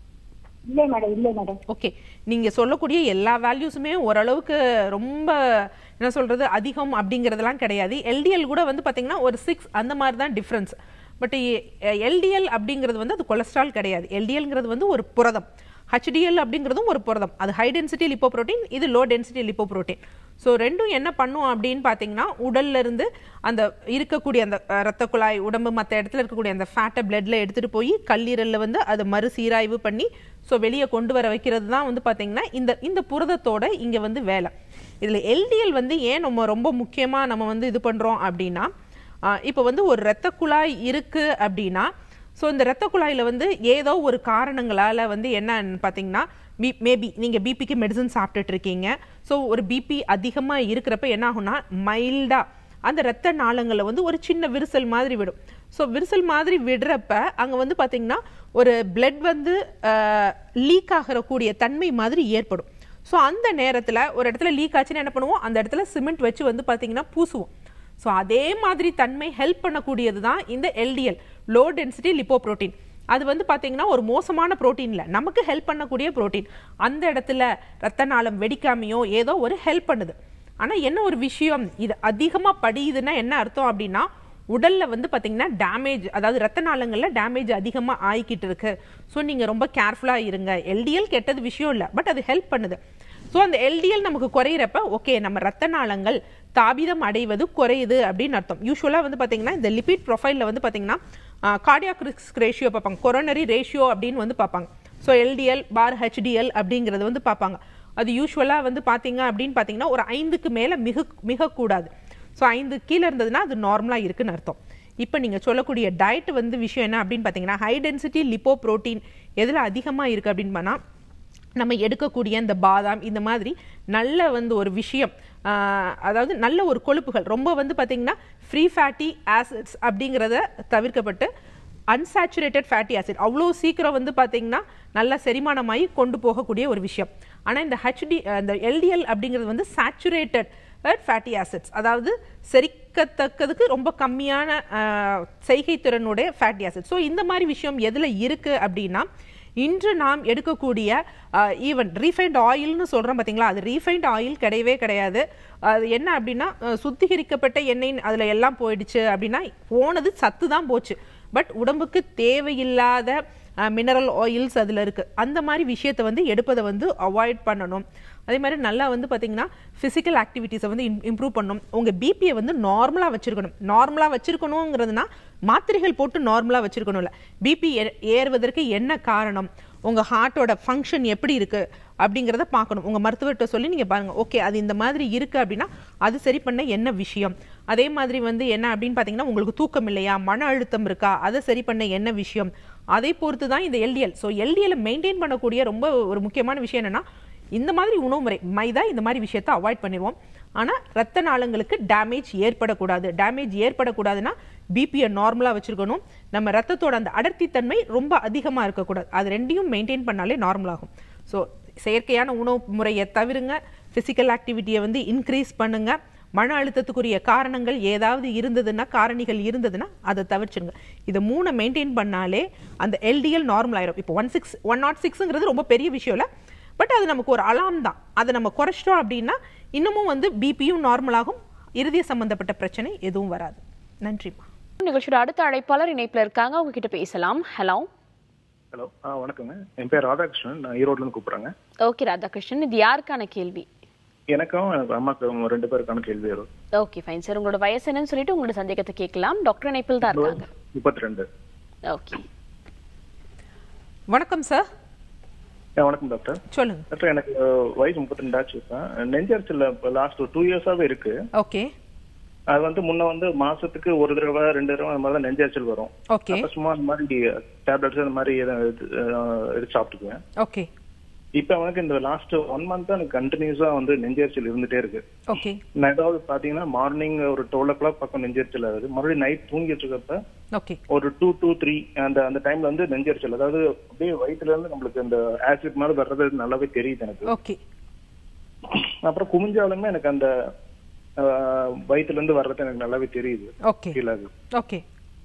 இல்லை மேடம் இல்லை மேடம் ஓகே நீங்க சொல்லக்கூடிய எல்லா வேல்யூஸுமே ஓரளவுக்கு ரொம்ப என்ன சொல்றது அதிகம் அப்படிங்கறதெல்லாம் கிடையாது எல்டிஎல் கூட வந்து பாத்தீங்கன்னா ஒரு சிக்ஸ் அந்த மாதிரி தான் டிஃப்ரென்ஸ் பட் எல்டிஎல் அப்படிங்கிறது வந்து அது கொலஸ்ட்ரால் கிடையாது எல்டிஎல்ங்கிறது வந்து ஒரு புரதம் ஹெச்டிஎல் அப்படிங்கிறதும் ஒரு புரதம் அது ஹை டென்சிட்டி லிப்போப்ரோட்டீன் இது லோ டென்சிட்டி லிப்போப்ரோட்டீன் ஸோ ரெண்டும் என்ன பண்ணும் அப்படின்னு பார்த்தீங்கன்னா உடல்ல இருந்து அந்த இருக்கக்கூடிய அந்த அஹ், ரத்த குழாய் உடம்பு மற்ற இடத்துல இருக்கக்கூடிய அந்த ஃபேட்டை பிளட்ல எடுத்துட்டு போய் கல்லீரல்ல வந்து அதை மறுசீராய்வு பண்ணி ஸோ வெளியே கொண்டு வர வைக்கிறது தான் வந்து பார்த்தீங்கன்னா இந்த இந்த புரதத்தோட இங்கே வந்து வேலை இதில் எல்டிஎல் வந்து ஏன் நம்ம ரொம்ப முக்கியமாக நம்ம வந்து இது பண்ணுறோம் அப்படின்னா இப்போ வந்து ஒரு இரத்த குழாய் இருக்கு அப்படின்னா ஸோ இந்த இரத்த குழாயில் வந்து ஏதோ ஒரு காரணங்களால் வந்து என்னன்னு பார்த்தீங்கன்னா பி மேபி நீங்கள் பிபிக்கு மெடிசன் சாப்பிட்டுட்டு இருக்கீங்க ஸோ ஒரு பிபி அதிகமாக இருக்கிறப்ப என்ன ஆகும்னா மைல்டாக அந்த இரத்த நாளங்களில் வந்து ஒரு சின்ன விரிசல் மாதிரி விடும் ஸோ விரிசல் மாதிரி விடுறப்ப அங்கே வந்து பார்த்தீங்கன்னா ஒரு பிளட் வந்து லீக் ஆகக்கூடிய தன்மை மாதிரி ஏற்படும் ஸோ அந்த நேரத்தில் ஒரு இடத்துல லீக் ஆச்சுன்னா என்ன பண்ணுவோம் அந்த இடத்துல சிமெண்ட் வச்சு வந்து பார்த்தீங்கன்னா பூசுவோம் ஸோ அதே மாதிரி தன்மை ஹெல்ப் பண்ணக்கூடியது தான் இந்த எல்டிஎல் லோ டென்சிட்டி லிப்போப்ரோட்டீன் அது வந்து பார்த்தீங்கன்னா ஒரு மோசமான புரோட்டீன் இல்லை நமக்கு ஹெல்ப் பண்ணக்கூடிய புரோட்டீன் அந்த இடத்துல ரத்த நாளம் வெடிக்காமையோ ஏதோ ஒரு ஹெல்ப் பண்ணுது ஆனால் என்ன ஒரு விஷயம் இது அதிகமாக படியுதுன்னா என்ன அர்த்தம் அப்படின்னா உடல்ல வந்து பார்த்தீங்கன்னா டேமேஜ் அதாவது ரத்த நாளங்களில் டேமேஜ் அதிகமாக ஆயிக்கிட்டு இருக்கு ஸோ நீங்கள் ரொம்ப கேர்ஃபுல்லாக இருங்க எல்டிஎல் கெட்டது விஷயம் இல்லை பட் அது ஹெல்ப் பண்ணுது ஸோ அந்த எல்டிஎல் நமக்கு குறையிறப்ப ஓகே நம்ம ரத்த நாளங்கள் தாபிதம் அடைவது குறையுது அப்படின்னு அர்த்தம் யூஸ்வலாக வந்து பார்த்தீங்கன்னா இந்த லிபிட் ப்ரொஃபைலில் வந்து பார்த்தீங்கன்னா கார்டியாக் ரிஸ்க் ரேஷியோ பார்ப்பாங்க கொரோனரி ரேஷியோ அப்படின்னு வந்து பார்ப்பாங்க ஸோ எல்டிஎல் பார் ஹெச்டிஎல் அப்படிங்கிறது வந்து பார்ப்பாங்க அது யூஸ்வலாக வந்து பார்த்தீங்க அப்படின்னு பார்த்தீங்கன்னா ஒரு ஐந்துக்கு மேலே மிக மிகக்கூடாது ஸோ ஐந்து கீழே இருந்ததுன்னா அது நார்மலாக இருக்குன்னு அர்த்தம் இப்போ நீங்கள் சொல்லக்கூடிய டயட் வந்து விஷயம் என்ன அப்படின்னு பார்த்தீங்கன்னா ஹை டென்சிட்டி லிப்போ ப்ரோட்டீன் எதில் அதிகமாக இருக்குது அப்படின்னு பண்ணால் நம்ம எடுக்கக்கூடிய இந்த பாதாம் இந்த மாதிரி நல்ல வந்து ஒரு விஷயம் ஆஹ், அதாவது நல்ல ஒரு கொழுப்புகள் ரொம்ப வந்து பார்த்தீங்கன்னா ஃப்ரீ ஃபேட்டி ஆசிட்ஸ் அப்படிங்கிறத தவிர்க்கப்பட்டு அன்சாச்சுரேட்டட் ஃபேட்டி ஆசிட் அவ்வளோ சீக்கிரம் வந்து பார்த்தீங்கன்னா நல்லா செரிமானமாகி கொண்டு போகக்கூடிய ஒரு விஷயம் ஆனால் இந்த ஹெச்டி இந்த எல்டிஎல் அப்படிங்கிறது வந்து சேச்சுரேட்டட் ஃபேட்டி ஆசிட்ஸ் அதாவது செரிக்கத்தக்கதுக்கு ரொம்ப கம்மியான அஹ், செய்கை திறனுடைய ஃபேட்டி ஆசிட் ஸோ இந்த மாதிரி விஷயம் எதில் இருக்குது அப்படின்னா இன்று நாம் எடுக்கக்கூடிய ஈவன் ரீஃபைண்ட் ஆயில்னு சொல்கிறோம் பார்த்தீங்களா அது ரீஃபைண்ட் ஆயில் கிடையவே கிடையாது அது என்ன அப்படின்னா அஹ், சுத்திகரிக்கப்பட்ட எண்ணெய் அதில் எல்லாம் போயிடுச்சு அப்படின்னா போனது சத்து தான் போச்சு பட் உடம்புக்கு தேவையில்லாத மினரல் ஆயில்ஸ் அதில் இருக்குது அந்த மாதிரி விஷயத்தை வந்து எடுப்பதை வந்து அவாய்ட் பண்ணணும் அதே மாதிரி நல்லா வந்து பார்த்தீங்கன்னா ஃபிசிக்கல் ஆக்டிவிட்டீஸை வந்து இம்ப்ரூவ் பண்ணணும் உங்கள் பிபியை வந்து நார்மலாக வச்சுருக்கணும் நார்மலாக வச்சுருக்கணுங்கிறதுனா மாத்திரைகள் போட்டு நார்மலாக வச்சுருக்கணும்ல பிபி ஏறுவதற்கு என்ன காரணம் உங்கள் ஹார்ட்டோட ஃபங்க்ஷன் எப்படி இருக்குது அப்படிங்கிறத பார்க்கணும் உங்கள் மருத்துவர்கிட்ட சொல்லி நீங்கள் பாருங்கள் ஓகே அது இந்த மாதிரி இருக்குது அப்படின்னா அது சரி பண்ண என்ன விஷயம் அதே மாதிரி வந்து என்ன அப்படின்னு பார்த்தீங்கன்னா உங்களுக்கு தூக்கம் இல்லையா மன அழுத்தம் இருக்கா அதை சரி பண்ண என்ன விஷயம் அதை பொறுத்து தான் இந்த எல்டிஎல் ஸோ எல்டிஎல் மெயின்டைன் பண்ணக்கூடிய ரொம்ப ஒரு முக்கியமான விஷயம் என்னன்னா இந்த மாதிரி உணவு முறை மைதா இந்த மாதிரி விஷயத்தை அவாய்ட் பண்ணிடுவோம் ஆனால் ரத்த நாளங்களுக்கு டேமேஜ் ஏற்படக்கூடாது டேமேஜ் ஏற்படக்கூடாதுன்னா பிபியை நார்மலாக வச்சுருக்கணும் நம்ம ரத்தத்தோட அந்த அடர்த்தித்தன்மை ரொம்ப அதிகமாக இருக்கக்கூடாது அது ரெண்டையும் மெயின்டைன் பண்ணாலே நார்மல் ஆகும் ஸோ செயற்கையான உணவு முறையை தவிருங்க ஃபிசிக்கல் ஆக்டிவிட்டியை வந்து இன்க்ரீஸ் பண்ணுங்க மன அழுத்தத்துக்குரிய காரணங்கள் ஏதாவது இருந்ததுன்னா காரணிகள் இருந்ததுன்னா அதை தவிர்ச்சிருங்க இதை மூணை மெயின்டைன் பண்ணாலே அந்த எல்டிஎல் நார்மல் ஆயிரும் இப்போ ஒன் சிக்ஸ் ஒன் நாட் சிக்ஸுங்கிறது ரொம்ப பெரிய விஷயம் இல்லை பட் அது நமக்கு ஒரு அலாம் தான் அதை நம்ம குறைச்சிட்டோம் அப்படின்னா இன்னமும் வந்து பிபியும் நார்மலாகும் இருதய சம்பந்தப்பட்ட பிரச்சனை எதுவும் வராது நன்றிம்மா நிகழ்ச்சியோட அடுத்த அழைப்பாளர் இணைப்புல இருக்காங்க அவங்க கிட்ட பேசலாம் ஹலோ ஹலோ ஆ வணக்கங்க என் பேர் ராதாகிருஷ்ணன் நான் ஈரோட்லேருந்து கூப்பிட்றேங்க ஓகே ராதாகிருஷ்ணன் இது யாருக்கான கேள்வி எனக்கும் எனக்கு அம்மாக்கு ரெண்டு பேருக்கான கேள்வி வரும் ஓகே ஃபைன் சார் உங்களோட வயசு என்னன்னு சொல்லிட்டு உங்களோட சந்தேகத்தை கேட்கலாம் டாக்டர் இணைப்பில் தான் இருக்காங்க முப்பத்தி ரெண்டு ஓகே வணக்கம் சார் வணக்கம் டாக்டர் சொல்லுங்க டாக்டர் எனக்கு அஹ், வயசு முப்பத்தி ரெண்டு ஆச்சு இப்போ நெஞ்சரிச்சல் இப்போ லாஸ்ட் ஒரு டூ இயர்ஸாவே இருக்கு ஓகே அது வந்து முன்ன வந்து மாசத்துக்கு ஒரு தடவை ரெண்டு தடவை அந்த மாதிரி தான் நெஞ்சரிச்சல் வரும் ஓகே அப்ப சும்மா அந்த மாதிரி டேப்லெட்ஸ் அந்த மாதிரி எதாவது எடுத்து அஹ், எடுத்து சாப்பிட்டுக்குவேன் ஓகே இப்போ எனக்கு இந்த லாஸ்ட் ஒன் மந்த் எனக்கு கண்டினியூஸா வந்து நெஞ்சரிச்சல் இருந்துட்டே இருக்கு ஓகே நான் ஏதாவது பாத்தீங்கன்னா மார்னிங் ஒரு டுவெல் ஓ கிளாக் பக்கம் நெஞ்சரிச்சல் ஆகுது மறுபடியும் நைட் தூங்கிட்டு இருக்கப்ப ஓகே ஒரு டூ டூ த்ரீ அந்த அந்த டைம்ல வந்து நெஞ்சரிச்சல் அதாவது அப்படியே வயிற்றுல இருந்து நம்மளுக்கு அந்த ஆசிட் மாதிரி வர்றது நல்லாவே தெரியுது எனக்கு ஓகே அப்புறம் குமிஞ்சாலுமே எனக்கு அந்த ஆஹ், வயித்துல இருந்து வர்றது எனக்கு நல்லாவே தெரியுது ஓகே ஃபீல் ஆகுது ஓகே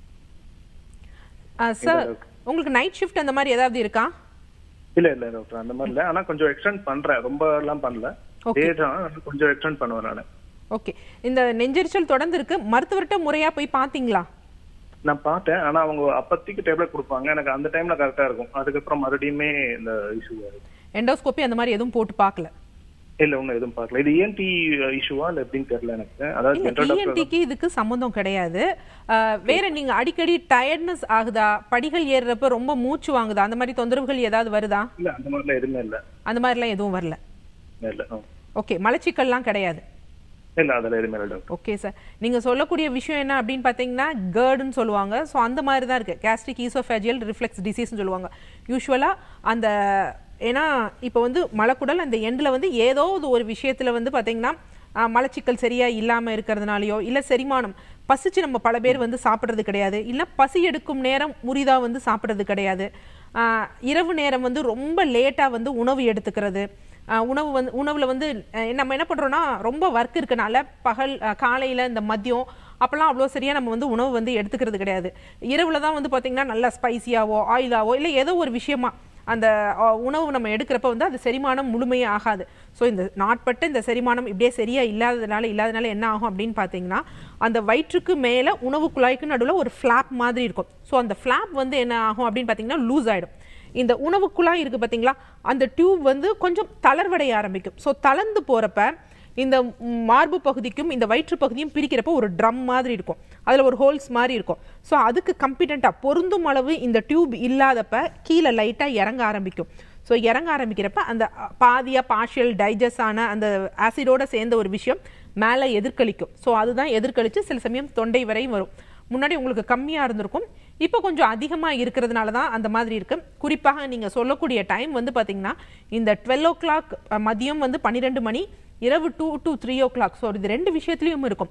சார் உங்களுக்கு நைட் ஷிஃப்ட் அந்த மாதிரி ஏதாவது இருக்கா இல்ல இல்ல டாக்டர் அந்த மாதிரி இல்ல ஆனா கொஞ்சம் எக்ஸ்டெண்ட் பண்றேன் ரொம்ப எல்லாம் பண்ணல Okay. டே தான் ஆனா கொஞ்சம் எக்ஸ்டெண்ட் பண்ணுவேன் நானு ஓகே இந்த நெஞ்செரிச்சல் தொடர்ந்து இருக்கு மருத்துவர்கிட்ட முறையா போய் பாத்தீங்களா நான் பார்த்தேன் ஆனா அவங்க அப்பத்திக்கு டேப்லெட் கொடுப்பாங்க எனக்கு அந்த டைம்ல கரெக்டா இருக்கும் அதுக்கப்புறம் மறுபடியுமே இந்த இஷ்யூ வருது எண்டோஸ்கோப்பி அந்த மாதிரி எதுவும் போட்டு பார்க்கல இல்ல ஒன்னும் எதுவும் பார்க்கல இது இஎன்டி இஷ்யூவா இல்ல எப்படின்னு தெரியல எனக்கு அதாவது இல்ல ஜென்ரல் டாக்டர் இஎன்டிக்கு இதுக்கு சம்மந்தம் கிடையாது அஹ், வேற நீங்க அடிக்கடி டயர்ட்னஸ் ஆகுதா படிகள் ஏறுறப்ப ரொம்ப மூச்சு வாங்குதா அந்த மாதிரி தொந்தரவுகள் ஏதாவது வருதா இல்ல அந்த மாதிரிலாம் எதுவுமே இல்ல அந்த மாதிரிலாம் எதுவும் வரல இல்ல ஆ. ஓகே மலச்சிக்கல்லாம் கிடையாது இல்ல அதெல்லாம் எதுவுமே இல்ல டாக்டர் ஓகே சார் நீங்க சொல்லக்கூடிய விஷயம் என்ன அப்படின்னு பார்த்தீங்கன்னா கேர்டுன்னு சொல்லுவாங்க ஸோ அந்த மாதிரி தான் இருக்கு கேஸ்ட்ரிக் ஈசோஃபேஜியல் ரிஃப்ளெக்ஸ் டிசீஸ்னு சொல்லுவாங்க யூஸ்வலா அந்த ஏன்னா இப்போ வந்து மலக்குடல் அந்த எண்டில் வந்து ஏதோ ஒரு விஷயத்துல வந்து பார்த்தீங்கன்னா ஆஹ், மலச்சிக்கல் சரியா இல்லாம இருக்கிறதுனாலயோ இல்ல செரிமானம் பசிச்சு நம்ம பல பேர் வந்து சாப்பிட்றது கிடையாது இல்ல பசி எடுக்கும் நேரம் முறிதா வந்து சாப்பிட்றது கிடையாது ஆஹ், இரவு நேரம் வந்து ரொம்ப லேட்டா வந்து உணவு எடுத்துக்கிறது ஆஹ் உணவு வந்து உணவுல வந்து அஹ் நம்ம என்ன பண்றோம்னா ரொம்ப ஒர்க் இருக்கனால பகல் அஹ் காலையில இந்த மதியம் அப்பெல்லாம் அவ்வளோ சரியா நம்ம வந்து உணவு வந்து எடுத்துக்கிறது கிடையாது இரவுல தான் வந்து பாத்தீங்கன்னா நல்லா ஸ்பைசியாவோ ஆயிலாவோ இல்லை ஏதோ ஒரு விஷயமா அந்த அஹ், உணவு நம்ம எடுக்கிறப்ப வந்து அது செரிமானம் முழுமையே ஆகாது ஸோ இந்த நாட்பட்ட இந்த செரிமானம் இப்படியே சரியா இல்லாததுனால இல்லாதனால என்ன ஆகும் அப்படின்னு பார்த்தீங்கன்னா அந்த வயிற்றுக்கு மேலே உணவு குழாய்க்கு நடுவில் ஒரு ஃப்ளாப் மாதிரி இருக்கும் ஸோ அந்த ஃப்ளாப் வந்து என்ன ஆகும் அப்படின்னு பார்த்தீங்கன்னா லூஸ் ஆயிடும் இந்த உணவு குழாய் இருக்கு பாத்தீங்களா அந்த டியூப் வந்து கொஞ்சம் தளர்வடைய ஆரம்பிக்கும் ஸோ தளர்ந்து போறப்ப இந்த ம், மார்பு பகுதிக்கும் இந்த வயிற்று பகுதியும் பிரிக்கிறப்ப ஒரு ட்ரம் மாதிரி இருக்கும் அதுல ஒரு ஹோல்ஸ் மாதிரி இருக்கும் ஸோ அதுக்கு கம்பிட்டண்டா பொருந்தும் அளவு இந்த டியூப் இல்லாதப்ப கீழே லைட்டா இறங்க ஆரம்பிக்கும் ஸோ இறங்க ஆரம்பிக்கிறப்ப அந்த அ, பாதியா பார்ஷியல் டைஜஸ்ட் ஆன அந்த ஆசிடோட சேர்ந்த ஒரு விஷயம் மேலே எதிர்கலிக்கும் ஸோ அதுதான் எதிர்கலிச்சு சில சமயம் தொண்டை வரையும் வரும் முன்னாடி உங்களுக்கு கம்மியா இருந்திருக்கும் இப்போ கொஞ்சம் அதிகமா இருக்கிறதுனால தான் அந்த மாதிரி இருக்கு குறிப்பாக நீங்க சொல்லக்கூடிய டைம் வந்து பாத்தீங்கன்னா இந்த டுவெல் ஓ கிளாக் மதியம் வந்து பன்னிரெண்டு மணி இரவு two to three o'clock so இது ரெண்டு விஷயத்துலையும் இருக்கும்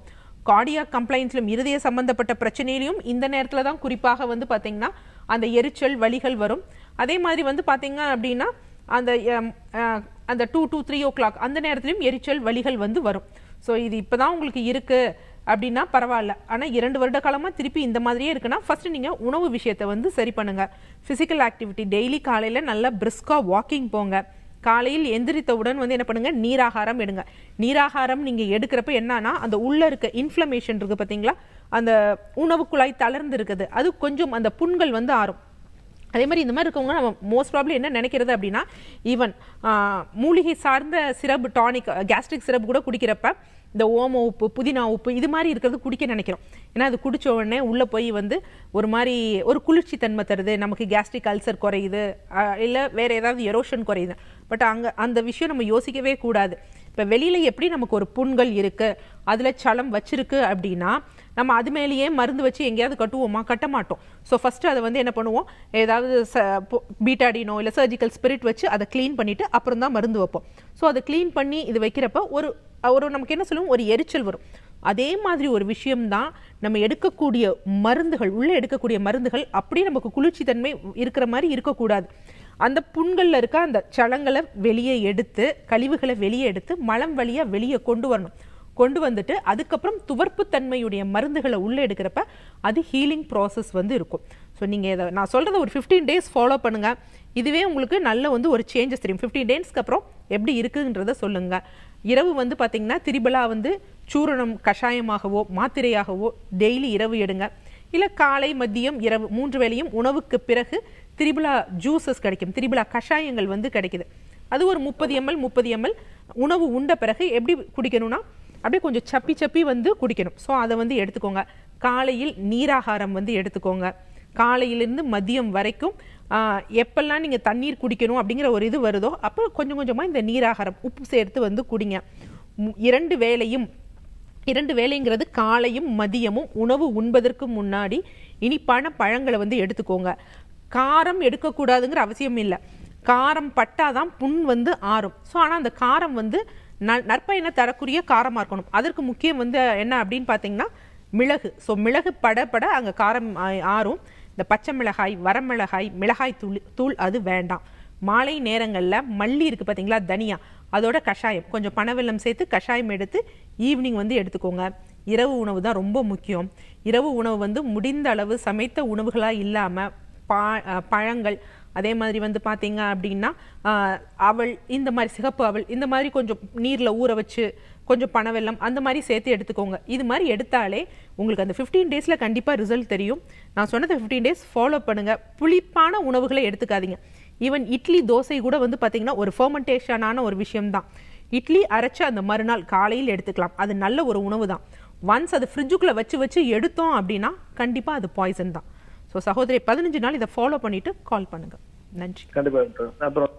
கார்டியாக் கம்ப்ளைண்ட்ஸ்லையும் இருதய சம்பந்தப்பட்ட பிரச்சனையிலையும் இந்த நேரத்துல தான் குறிப்பாக வந்து பாத்தீங்கன்னா அந்த எரிச்சல் வலிகள் வரும் அதே மாதிரி வந்து பாத்தீங்க அப்படின்னா அந்த எம், அஹ், அந்த two to three o'clock அந்த நேரத்துலையும் எரிச்சல் வலிகள் வந்து வரும் ஸோ இது இப்பதான் உங்களுக்கு இருக்கு அப்படின்னா பரவாயில்ல ஆனா இரண்டு வருட காலமா திருப்பி இந்த மாதிரியே இருக்குன்னா ஃபர்ஸ்ட் நீங்க உணவு விஷயத்தை வந்து சரி பண்ணுங்க பிசிக்கல் ஆக்டிவிட்டி டெய்லி காலையில நல்லா பிரிஸ்கா வாக்கிங் போங்க காலையில் எந்திரித்தவுடன் வந்து என்ன பண்ணுங்க நீராகாரம் எடுங்க நீராகாரம் நீங்க எடுக்கிறப்ப என்னன்னா அந்த உள்ள இருக்க இன்ஃப்ளமேஷன் இருக்கு பாத்தீங்களா அந்த உணவு குழாய் தளர்ந்து இருக்குது அது கொஞ்சம் அந்த புண்கள் வந்து ஆறும் அதே மாதிரி இந்த மாதிரி இருக்கவங்க நம்ம மோஸ்ட் ப்ராப்ளம் என்ன நினைக்கிறது அப்படின்னா ஈவன் மூலிகை சார்ந்த சிரப் டானிக் கேஸ்ட்ரிக் சிரப் கூட குடிக்கிறப்ப இந்த ஓம உப்பு புதினா உப்பு இது மாதிரி இருக்கிறது குடிக்க நினைக்கிறோம் ஏன்னா அது குடிச்ச உடனே உள்ள போய் வந்து ஒரு மாதிரி ஒரு குளிர்ச்சி தன்மை தருது நமக்கு கேஸ்ட்ரிக் அல்சர் குறையுது ஆஹ் இல்ல வேற ஏதாவது எரோஷன் குறையுது பட் அங்க அந்த விஷயம் நம்ம யோசிக்கவே கூடாது இப்ப வெளியில எப்படி நமக்கு ஒரு புண்கள் இருக்கு அதுல சலம் வச்சிருக்கு அப்படின்னா நம்ம அது மேலேயே மருந்து வச்சு எங்கேயாவது கட்டுவோமா கட்ட மாட்டோம் ஸோ ஃபர்ஸ்ட் அதை வந்து என்ன பண்ணுவோம் ஏதாவது பீட்டாடினோ இல்லை சர்ஜிக்கல் ஸ்பிரிட் வச்சு அதை க்ளீன் பண்ணிட்டு அப்புறம் தான் மருந்து வைப்போம் ஸோ அதை க்ளீன் பண்ணி இது வைக்கிறப்ப ஒரு ஒரு நமக்கு என்ன சொல்லுவோம் ஒரு எரிச்சல் வரும் அதே மாதிரி ஒரு விஷயம்தான் நம்ம எடுக்கக்கூடிய மருந்துகள் உள்ள எடுக்கக்கூடிய மருந்துகள் அப்படியே நமக்கு குளிர்ச்சி தன்மை இருக்கிற மாதிரி இருக்கக்கூடாது அந்த புண்கள்ல இருக்க அந்த சலங்களை வெளியே எடுத்து கழிவுகளை வெளியே எடுத்து மலம் வழியா வெளியே கொண்டு வரணும் கொண்டு வந்துட்டு அதுக்கப்புறம் துவர்ப்பு தன்மையுடைய மருந்துகளை உள்ள எடுக்கிறப்ப அது ஹீலிங் ப்ராசஸ் வந்து இருக்கும் ஸோ நீங்கள் இதை நான் சொல்கிறத ஒரு ஃபிஃப்டீன் டேஸ் ஃபாலோ பண்ணுங்க இதுவே உங்களுக்கு நல்ல வந்து ஒரு சேஞ்சஸ் தெரியும் ஃபிஃப்டீன் டேஸ்க்கு அப்புறம் எப்படி இருக்குன்றத சொல்லுங்க இரவு வந்து பார்த்தீங்கன்னா திரிபலா வந்து சூரணம் கஷாயமாகவோ மாத்திரையாகவோ டெய்லி இரவு எடுங்க இல்லை காலை மதியம் இரவு மூன்று வேளையும் உணவுக்கு பிறகு திரிபுலா ஜூசஸ் கிடைக்கும் திரிபுலா கஷாயங்கள் வந்து கிடைக்குது அது ஒரு முப்பது எம்எல் முப்பது எம்எல் உணவு உண்ட பிறகு எப்படி குடிக்கணும்னா அப்படியே கொஞ்சம் சப்பி சப்பி வந்து குடிக்கணும் ஸோ அதை வந்து எடுத்துக்கோங்க காலையில் நீராகாரம் வந்து எடுத்துக்கோங்க காலையிலிருந்து மதியம் வரைக்கும் ஆஹ், எப்பெல்லாம் நீங்கள் தண்ணீர் குடிக்கணும் அப்படிங்கிற ஒரு இது வருதோ அப்போ கொஞ்சம் கொஞ்சமாக இந்த நீராகாரம் உப்பு சேர்த்து வந்து குடிங்க மு- இரண்டு வேளையும் இரண்டு வேளைங்கிறது காலையும் மதியமும் உணவு உண்பதற்கு முன்னாடி இனிப்பான பழங்களை வந்து எடுத்துக்கோங்க காரம் எடுக்கக்கூடாதுங்கிற அவசியம் இல்லை காரம் பட்டாதான் புண் வந்து ஆறும் ஸோ ஆனால் அந்த காரம் வந்து ந- நற்பயனை தரக்கூடிய காரமாக இருக்கணும் அதற்கு முக்கியம் வந்து என்ன அப்படின்னு பார்த்தீங்கன்னா மிளகு ஸோ மிளகு பட பட அங்கே காரம் ஆ- ஆறும் இந்த பச்சை மிளகாய் வரமிளகாய் மிளகாய் தூள் தூள் அது வேண்டாம் மாலை நேரங்களில் மல்லி இருக்கு பார்த்தீங்களா தனியா அதோட கஷாயம் கொஞ்சம் பனவெல்லம் சேர்த்து கஷாயம் எடுத்து ஈவினிங் வந்து எடுத்துக்கோங்க இரவு உணவு தான் ரொம்ப முக்கியம் இரவு உணவு வந்து முடிந்த அளவு சமைத்த உணவுகளாக இல்லாமல் பா அஹ் பழங்கள் அதே மாதிரி வந்து பார்த்தீங்க அப்படின்னா ஆஹ், அவல் இந்த மாதிரி சிகப்பு அவல் இந்த மாதிரி கொஞ்சம் நீரில் ஊற வச்சு கொஞ்சம் பனவெல்லம் அந்த மாதிரி சேர்த்து எடுத்துக்கோங்க இது மாதிரி எடுத்தாலே உங்களுக்கு அந்த ஃபிஃப்டீன் டேஸில் கண்டிப்பாக ரிசல்ட் தெரியும் நான் சொன்னது ஃபிஃப்டீன் டேஸ் ஃபாலோ பண்ணுங்க புளிப்பான உணவுகளை எடுத்துக்காதீங்க ஈவன் இட்லி தோசை கூட வந்து பார்த்தீங்கன்னா ஒரு ஃபர்மெண்டேஷனான ஒரு விஷயம்தான் இட்லி அரைச்சு அந்த மறுநாள் காலையில் எடுத்துக்கலாம் அது நல்ல ஒரு உணவு தான் ஒன்ஸ் அது ஃப்ரிட்ஜுக்குள்ளே வச்சு வச்சு எடுத்தோம் அப்படின்னா கண்டிப்பாக அது பாய்சன் தான் ஸோ சகோதரி பதினஞ்சு நாள் இதை ஃபாலோ பண்ணிட்டு கால் பண்ணுங்க நன்றி கண்டிப்பா டாக்டர் அப்புறம்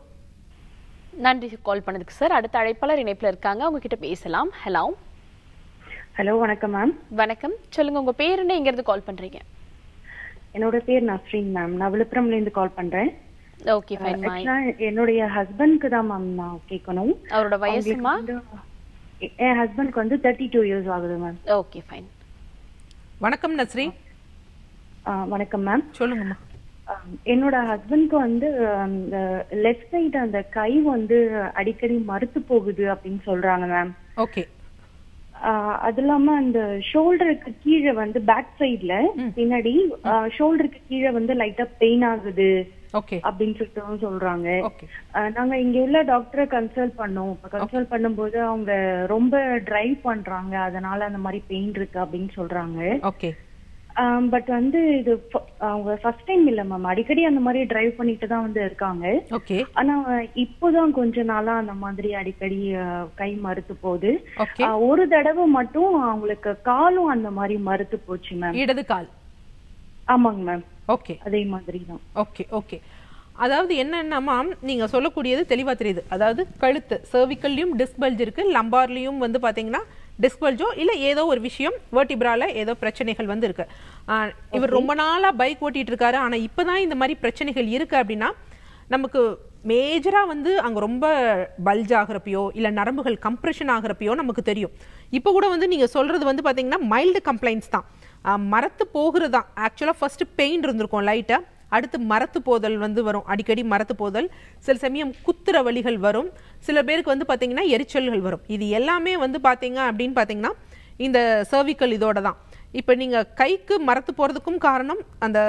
நன்றி கால் பண்ணதுக்கு சார் அடுத்த அழைப்பாளர் இணைப்புல இருக்காங்க அவங்க கிட்ட பேசலாம் ஹலோ ஹலோ வணக்கம் மேம் வணக்கம் சொல்லுங்க உங்க பேர் என்ன எங்க இருந்து கால் பண்றீங்க என்னோட பேர் நஸ்ரீன் மேம் நான் விழுப்புரம்ல இருந்து கால் பண்றேன் ஓகே ஃபைன் மை ஆக்சுவலா என்னுடைய ஹஸ்பண்ட்க்கு தான் மேம் நான் கேட்கணும் அவரோட வயசுமா அவங்களுக்கு வந்து- என் ஹஸ்பண்ட்க்கு வந்து தேர்ட்டி டூ இயர்ஸ் ஆகுது மேம் ஓகே ஃபைன் வணக்கம் நஸ்ரீ வணக்கம் மேம் சொல்லுங்கம்மா என்னோட ஹஸ்பண்ட்க்கு வந்து அந்த லெஃப்ட் சைடு அந்த கை வந்து அடிக்கடி மறுத்து போகுது அப்படின்னு சொல்றாங்க மேம் ஓகே அது இல்லாம அந்த ஷோல்டருக்கு கீழே வந்து பேக் சைடுல பின்னாடி ஷோல்டருக்கு கீழே வந்து லைட்டா பெயின் ஆகுது ஓகே அப்படின்னு சொல்லிட்டு சொல்றாங்க ஓகே அஹ் நாங்க இங்க உள்ள டாக்டரை கன்சல்ட் பண்ணோம் இப்ப கன்சல்ட் பண்ணும்போது அவங்க ரொம்ப டிரைவ் பண்றாங்க அதனால அந்த மாதிரி பெயின் இருக்கு அப்படின்னு சொல்றாங்க ஓகே பட் வந்து இது ஃப- அவங்க ஃபர்ஸ்ட் டைம் இல்ல மேம் அடிக்கடி அந்த மாதிரி டிரைவ் பண்ணிட்டு தான் வந்து இருக்காங்க ஓகே ஆனா இப்போதான் கொஞ்ச நாளா அந்த மாதிரி அடிக்கடி அஹ், கை மறுத்து போகுது ஓகே அஹ், ஒரு தடவை மட்டும் அவங்களுக்கு காலும் அந்த மாதிரி மறுத்து போச்சு மேம் இடது கால் ஆமாங்க மேம் ஓகே அதே மாதிரி தான் ஓகே ஓகே அதாவது என்னென்னமா நீங்க சொல்லக்கூடியது தெளிவா தெரியுது அதாவது கழுத்து சர்விக்கல்லையும் டிஸ்பல்ஜ் இருக்கு லம்பார்லயும் வந்து பாத்தீங்கன்னா டிஸ்பல்ஜோ இல்ல ஏதோ ஒரு விஷயம் வேர்டிப்ரால ஏதோ பிரச்சனைகள் வந்து இருக்கு ஆஹ் இவர் ரொம்ப நாளா பைக் ஓட்டிட்டு இருக்காரு ஆனா இப்பதான் இந்த மாதிரி பிரச்சனைகள் இருக்கு அப்படின்னா நமக்கு மேஜரா வந்து அங்க ரொம்ப பல்ஜ் ஆகுறப்பயோ இல்ல நரம்புகள் கம்ப்ரெஷன் ஆகுறப்பயோ நமக்கு தெரியும் இப்போ கூட வந்து நீங்க சொல்றது வந்து பாத்தீங்கன்னா மைல்டு கம்ப்ளைண்ட்ஸ் தான் அஹ், மரத்து போகிறது தான் ஆக்சுவலாக ஃபர்ஸ்ட் பெயின் இருந்திருக்கும் லைட்டாக அடுத்து மரத்து போதல் வந்து வரும் அடிக்கடி மரத்து போதல் சில சமயம் குத்துற வலிகள் வரும் சில பேருக்கு வந்து பாத்தீங்கன்னா எரிச்சல்கள் வரும் இது எல்லாமே வந்து பாத்தீங்க அப்படின்னு பாத்தீங்கன்னா இந்த சர்விக்கல் இதோட தான் இப்போ நீங்கள் கைக்கு மரத்து போகிறதுக்கும் காரணம் அந்த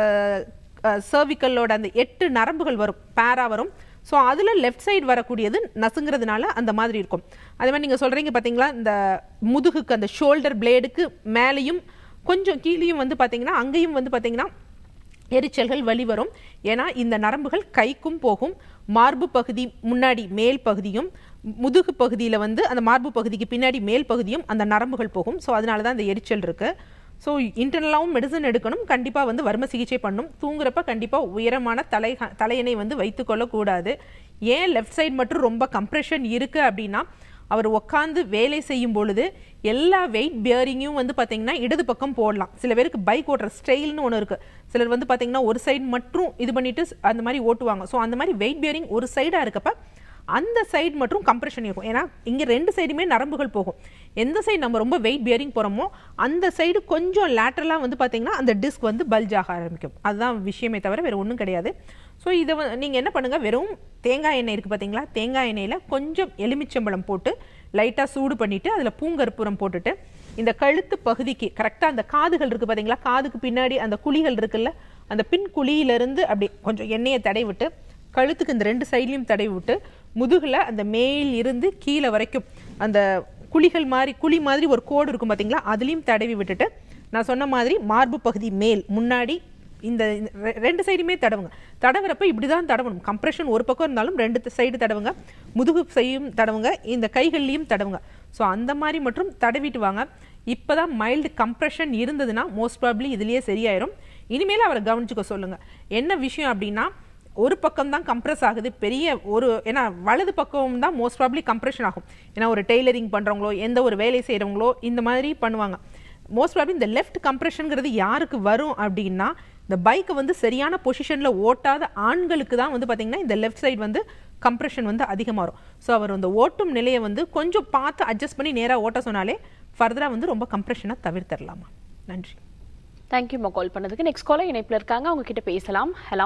சர்விக்கலோட அந்த எட்டு நரம்புகள் வரும் பேரா வரும் ஸோ அதில் லெஃப்ட் சைடு வரக்கூடியது நசுங்கிறதுனால அந்த மாதிரி இருக்கும் அதே மாதிரி நீங்கள் சொல்கிறீங்க பார்த்தீங்களா இந்த முதுகுக்கு அந்த ஷோல்டர் பிளேடுக்கு மேலேயும் கொஞ்சம் கீழேயும் வந்து பார்த்தீங்கன்னா அங்கேயும் வந்து பார்த்தீங்கன்னா எரிச்சல்கள் வலி வரும் ஏன்னா இந்த நரம்புகள் கைக்கும் போகும் மார்பு பகுதி முன்னாடி மேல் பகுதியும் முதுகு பகுதியில் வந்து அந்த மார்பு பகுதிக்கு பின்னாடி மேல் பகுதியும் அந்த நரம்புகள் போகும் ஸோ அதனால தான் அந்த எரிச்சல் இருக்கு ஸோ இன்டர்னலாகவும் மெடிசன் எடுக்கணும் கண்டிப்பாக வந்து வர்ம சிகிச்சை பண்ணணும் தூங்குறப்ப கண்டிப்பாக உயரமான தலை தலையணை வந்து வைத்துக்கொள்ளக்கூடாது ஏன் லெஃப்ட் சைடு மட்டும் ரொம்ப கம்ப்ரெஷன் இருக்கு அப்படின்னா அவர் உட்காந்து வேலை செய்யும் பொழுது எல்லா வெயிட் பியரிங்கும் வந்து பார்த்தீங்கன்னா இடது பக்கம் போடலாம் சில பேருக்கு பைக் ஓட்டுற ஸ்டைல்னு ஒன்று இருக்கு சிலர் வந்து பார்த்தீங்கன்னா ஒரு சைடு மட்டும் இது பண்ணிட்டு அந்த மாதிரி ஓட்டுவாங்க ஸோ அந்த மாதிரி வெயிட் பியரிங் ஒரு சைடாக இருக்கப்ப அந்த சைடு மட்டும் கம்ப்ரெஷன் இருக்கும் ஏன்னா இங்கே ரெண்டு சைடுமே நரம்புகள் போகும் எந்த சைடு நம்ம ரொம்ப வெயிட் பியரிங் போகிறோமோ அந்த சைடு கொஞ்சம் லேட்டரலாக வந்து பார்த்தீங்கன்னா அந்த டிஸ்க் வந்து பல்ஜ் ஆக ஆரம்பிக்கும் அதுதான் விஷயமே தவிர வேறு ஒன்றும் கிடையாது ஸோ இதை வந்து நீங்கள் என்ன பண்ணுங்கள் வெறும் தேங்காய் எண்ணெய் இருக்குது பார்த்தீங்களா தேங்காய் எண்ணெயில் கொஞ்சம் எலுமிச்சம்பழம் போட்டு லைட்டாக சூடு பண்ணிவிட்டு அதில் பூங்கற்பூரம் போட்டுட்டு இந்த கழுத்து பகுதிக்கு கரெக்டாக அந்த காதுகள் இருக்குது பார்த்தீங்களா காதுக்கு பின்னாடி அந்த குழிகள் இருக்குல்ல அந்த பின் குழியிலிருந்து அப்படி கொஞ்சம் எண்ணெயை தடவி விட்டு கழுத்துக்கு இந்த ரெண்டு சைட்லையும் தடவி விட்டு முதுகில் அந்த மேல் இருந்து கீழே வரைக்கும் அந்த குழிகள் மாதிரி குழி மாதிரி ஒரு கோடு இருக்கும் பார்த்தீங்களா அதுலேயும் தடவி விட்டுட்டு நான் சொன்ன மாதிரி மார்பு பகுதி மேல் முன்னாடி இந்த இந்த ரெ- ரெண்டு சைடுமே தடவுங்க தடவுறப்ப இப்படி தான் தடவணும் கம்ப்ரெஷன் ஒரு பக்கம் இருந்தாலும் ரெண்டு சைடு தடவுங்க முதுகு சைடும் தடவுங்க இந்த கைகள்லையும் தடவுங்க ஸோ அந்த மாதிரி மட்டும் தடவிட்டு வாங்க இப்போ தான் மைல்டு கம்ப்ரெஷன் இருந்ததுன்னா மோஸ்ட் ப்ராப்ளி இதுலேயே சரியாயிரும் இனிமேல் அவரை கவனிச்சுக்க சொல்லுங்க என்ன விஷயம் அப்படின்னா ஒரு பக்கம் தான் கம்ப்ரஸ் ஆகுது பெரிய ஒரு ஏன்னா வலது பக்கம் தான் மோஸ்ட் ப்ராப்ளி கம்ப்ரெஷன் ஆகும் ஏன்னா ஒரு டெய்லரிங் பண்ணுறவங்களோ எந்த ஒரு வேலை செய்கிறவங்களோ இந்த மாதிரி பண்ணுவாங்க மோஸ்ட் ப்ராப்ளி இந்த லெஃப்ட் கம்ப்ரெஷனுங்கிறது யாருக்கு வரும் அப்படின்னா இந்த பைக்கை வந்து சரியான பொசிஷனில் ஓட்டாத ஆண்களுக்கு தான் வந்து பார்த்தீங்கன்னா இந்த லெஃப்ட் சைடு வந்து கம்ப்ரெஷன் வந்து அதிகமாக வரும் ஸோ அவர் அந்த ஓட்டும் நிலையை வந்து கொஞ்சம் பார்த்து அட்ஜஸ்ட் பண்ணி நேராக ஓட்ட சொன்னாலே ஃபர்தராக வந்து ரொம்ப கம்ப்ரெஷனை தவிர்த்திடலாமா நன்றி தேங்க்யூம்மா கால் பண்ணதுக்கு நெக்ஸ்ட் காலர் இணைப்பில் இருக்காங்க அவங்க கிட்ட பேசலாம் ஹலோ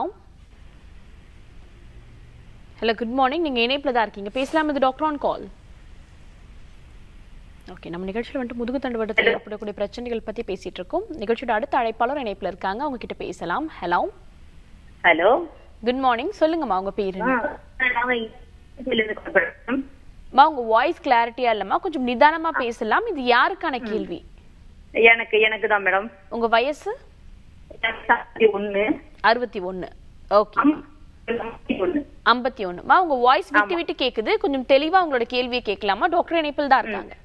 ஹலோ குட் மார்னிங் நீங்க இணைப்பில் தான் இருக்கீங்க பேசலாம் இது டாக்டர் ஆன் கால் ஓகே நம்ம நிகழ்ச்சியில் வந்துட்டு முதுகு தண்டுவடத்தில் ஏற்படக்கூடிய பிரச்சனைகள் பத்தி பேசிட்டு இருக்கோம் நிகழ்ச்சியோட அடுத்த அழைப்பாளர் இணைப்பில் இருக்காங்க அவங்க கிட்ட பேசலாம் ஹலோ ஹலோ குட் மார்னிங் சொல்லுங்கம்மா உங்க பேரு என்ன? நாங்க இருந்து கால் பண்றோம் அம்மா உங்க வாய்ஸ் கிளாரிட்டியா இல்லம்மா கொஞ்சம் நிதானமா பேசலாம் இது யாருக்கான கேள்வி எனக்கு எனக்கு தான் மேடம் உங்க வயசு ஒண்ணு அறுபத்தி ஒண்ணு ஓகே ஐம்பத்தி ஒண்ணு ஐம்பத்தி ஒண்ணுமா உங்க வாய்ஸ் விட்டு விட்டு கேக்குது கொஞ்சம் தெளிவா உங்களோட கேள்வியை கேட்கலாமா டாக்டர் இணைப்பில் தான் இருக்காங்க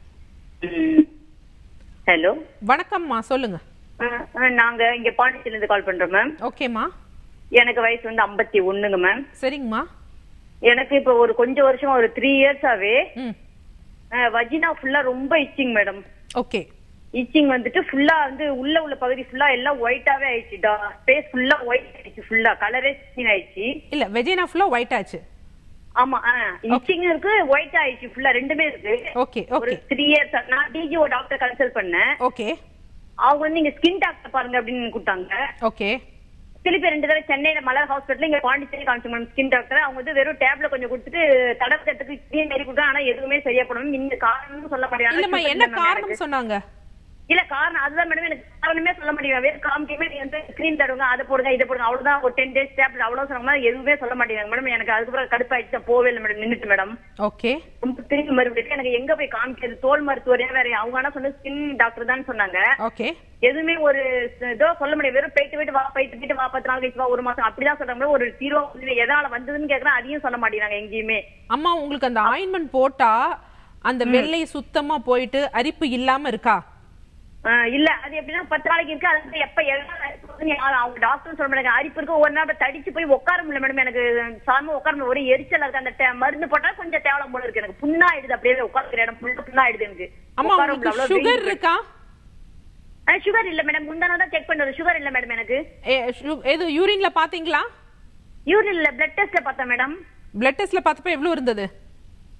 ஹலோ வணக்கம்மா சொல்லுங்க நாங்க இங்க பாண்டிச்சேரில இருந்து கால் பண்றோம் மேம் ஓகேம்மா எனக்கு வயசு வந்து ஐம்பத்தி ஒண்ணுங்க மேம் சரிங்கம்மா எனக்கு இப்ப ஒரு கொஞ்சம் வருஷம் ஒரு த்ரீ இயர்ஸாவே ம் வஜினா ஃபுல்லா ரொம்ப இச்சிங் மேடம் ஓகே இச்சிங் வந்துட்டு ஃபுல்லா வந்து உள்ள உள்ள பகுதி ஃபுல்லா எல்லாம் ஒயிட்டாவே ஆயிடுச்சு ஸ்பேஸ் ஃபுல்லா ஒயிட் ஆயிடுச்சு ஃபுல்லா கலரே சேஞ்ச் ஆயிடுச்சு இல்ல வெஜினா ஃபுல்லா ஒயிட் ஆச்சு ஆமா இச்சிங் இருக்கு ஒயிட் ஆயிடுச்சு ஃபுல்லா ரெண்டுமே இருக்கு ஓகே ஒரு ஓகே த்ரீ இயர்ஸ் நான் டிஜிஓ டாக்டர் கன்சல்ட் பண்ணேன் ஓகே அவங்க வந்து இங்க ஸ்கின் டாக்டர் பாருங்க அப்படின்னு கொடுத்தாங்க ஓகே திருப்பி ரெண்டு தடவை சென்னையில மலர் ஹாஸ்பிட்டல் இங்க பாண்டிச்சேரி காமிச்சு மேடம் ஸ்கின் டாக்டர் அவங்க வந்து வெறும் டேப்ல கொஞ்சம் கொடுத்துட்டு தடவத்துக்கு கிரீம் மாரி கொடுத்தா ஆனா எதுவுமே சரியா போடணும் இந்த காரணம்னு சொல்ல இல்லம்மா மாட்டேங்கிறாங்க என்ன காரணம் சொன்னாங்க இல்ல காரணம் அதுதான் மேடம் எனக்கு காரணமே சொல்ல மாட்டேங்கிறாங்க வெறும் காமிக்கவே நீங்க வந்து கிரீம் தருங்க அதை போடுங்க இதை போடுங்க அவ்வளவுதான் ஒரு டென் டேஸ் டேப்ல அவ்வளவு சொன்னாங்க எதுவுமே சொல்ல மாட்டேங்கிறாங்க மேடம் எனக்கு அதுக்கப்புறம் கடுப்பாயிடுச்சு நான் போவே இல்லை மேடம் நின்னுட்டு மேடம் ஓகே ரொம்ப திரும்பி மறுபடியும் எனக்கு எங்க போய் காமிக்கிறது தோல் மருத்துவரே வேற அவங்க ஆனா சொன்ன ஸ்கின் டாக்டர் தான் சொன்னாங்க ஓகே எதுவுமே ஒரு இதோ சொல்ல முடியாது வெறும் போயிட்டு போயிட்டு வா போயிட்டு போயிட்டு வா பத்து நாள் கழிச்சு வா ஒரு மாசம் அப்படிதான் சொல்றாங்க ஒரு ஜீரோ எதால வந்ததுன்னு கேக்குறேன் அதையும் சொல்ல மாட்டேங்கிறாங்க எங்கேயுமே அம்மா உங்களுக்கு அந்த ஆயின்மெண்ட் போட்டா அந்த வெள்ளை சுத்தமா போயிட்டு அரிப்பு இல்லாம இருக்கா ஆஹ் இல்ல அது எப்படின்னா பத்து நாளைக்கு இருக்கு அது வந்து எப்ப எதனால அரிப்பு வருதுன்னு யா- அவங்க டாக்டர் சொல்ல மாட்டாங்க அரிப்பு இருக்கு ஒரு நாள் தடிச்சு போய் உட்கார முடியல மேடம் எனக்கு சாம உட்கார முடியல ஒரே எரிச்சல் இருக்கு அந்த டே- மருந்து போட்டா கொஞ்சம் தேவலம் போல இருக்கு எனக்கு புண்ணாயிடுது அப்படியே உட்கார்க்கிற இடம் ஃபுல்லா புண்ணாயிடுது எனக்கு அம்மா உங்களுக்கு சுகர் இருக்கா சுகர் இல்ல மேடம் முந்தானா தான் செக் பண்ணது சுகர் இல்ல மேடம் எனக்கு ஏ, சு- எது யூரின்ல பாத்தீங்களா யூரின் இல்ல பிளட் டெஸ்ட்ல பார்த்தேன் மேடம் பிளட் டெஸ்ட்ல பார்த்தப்ப எவ்வளவு இருந்தது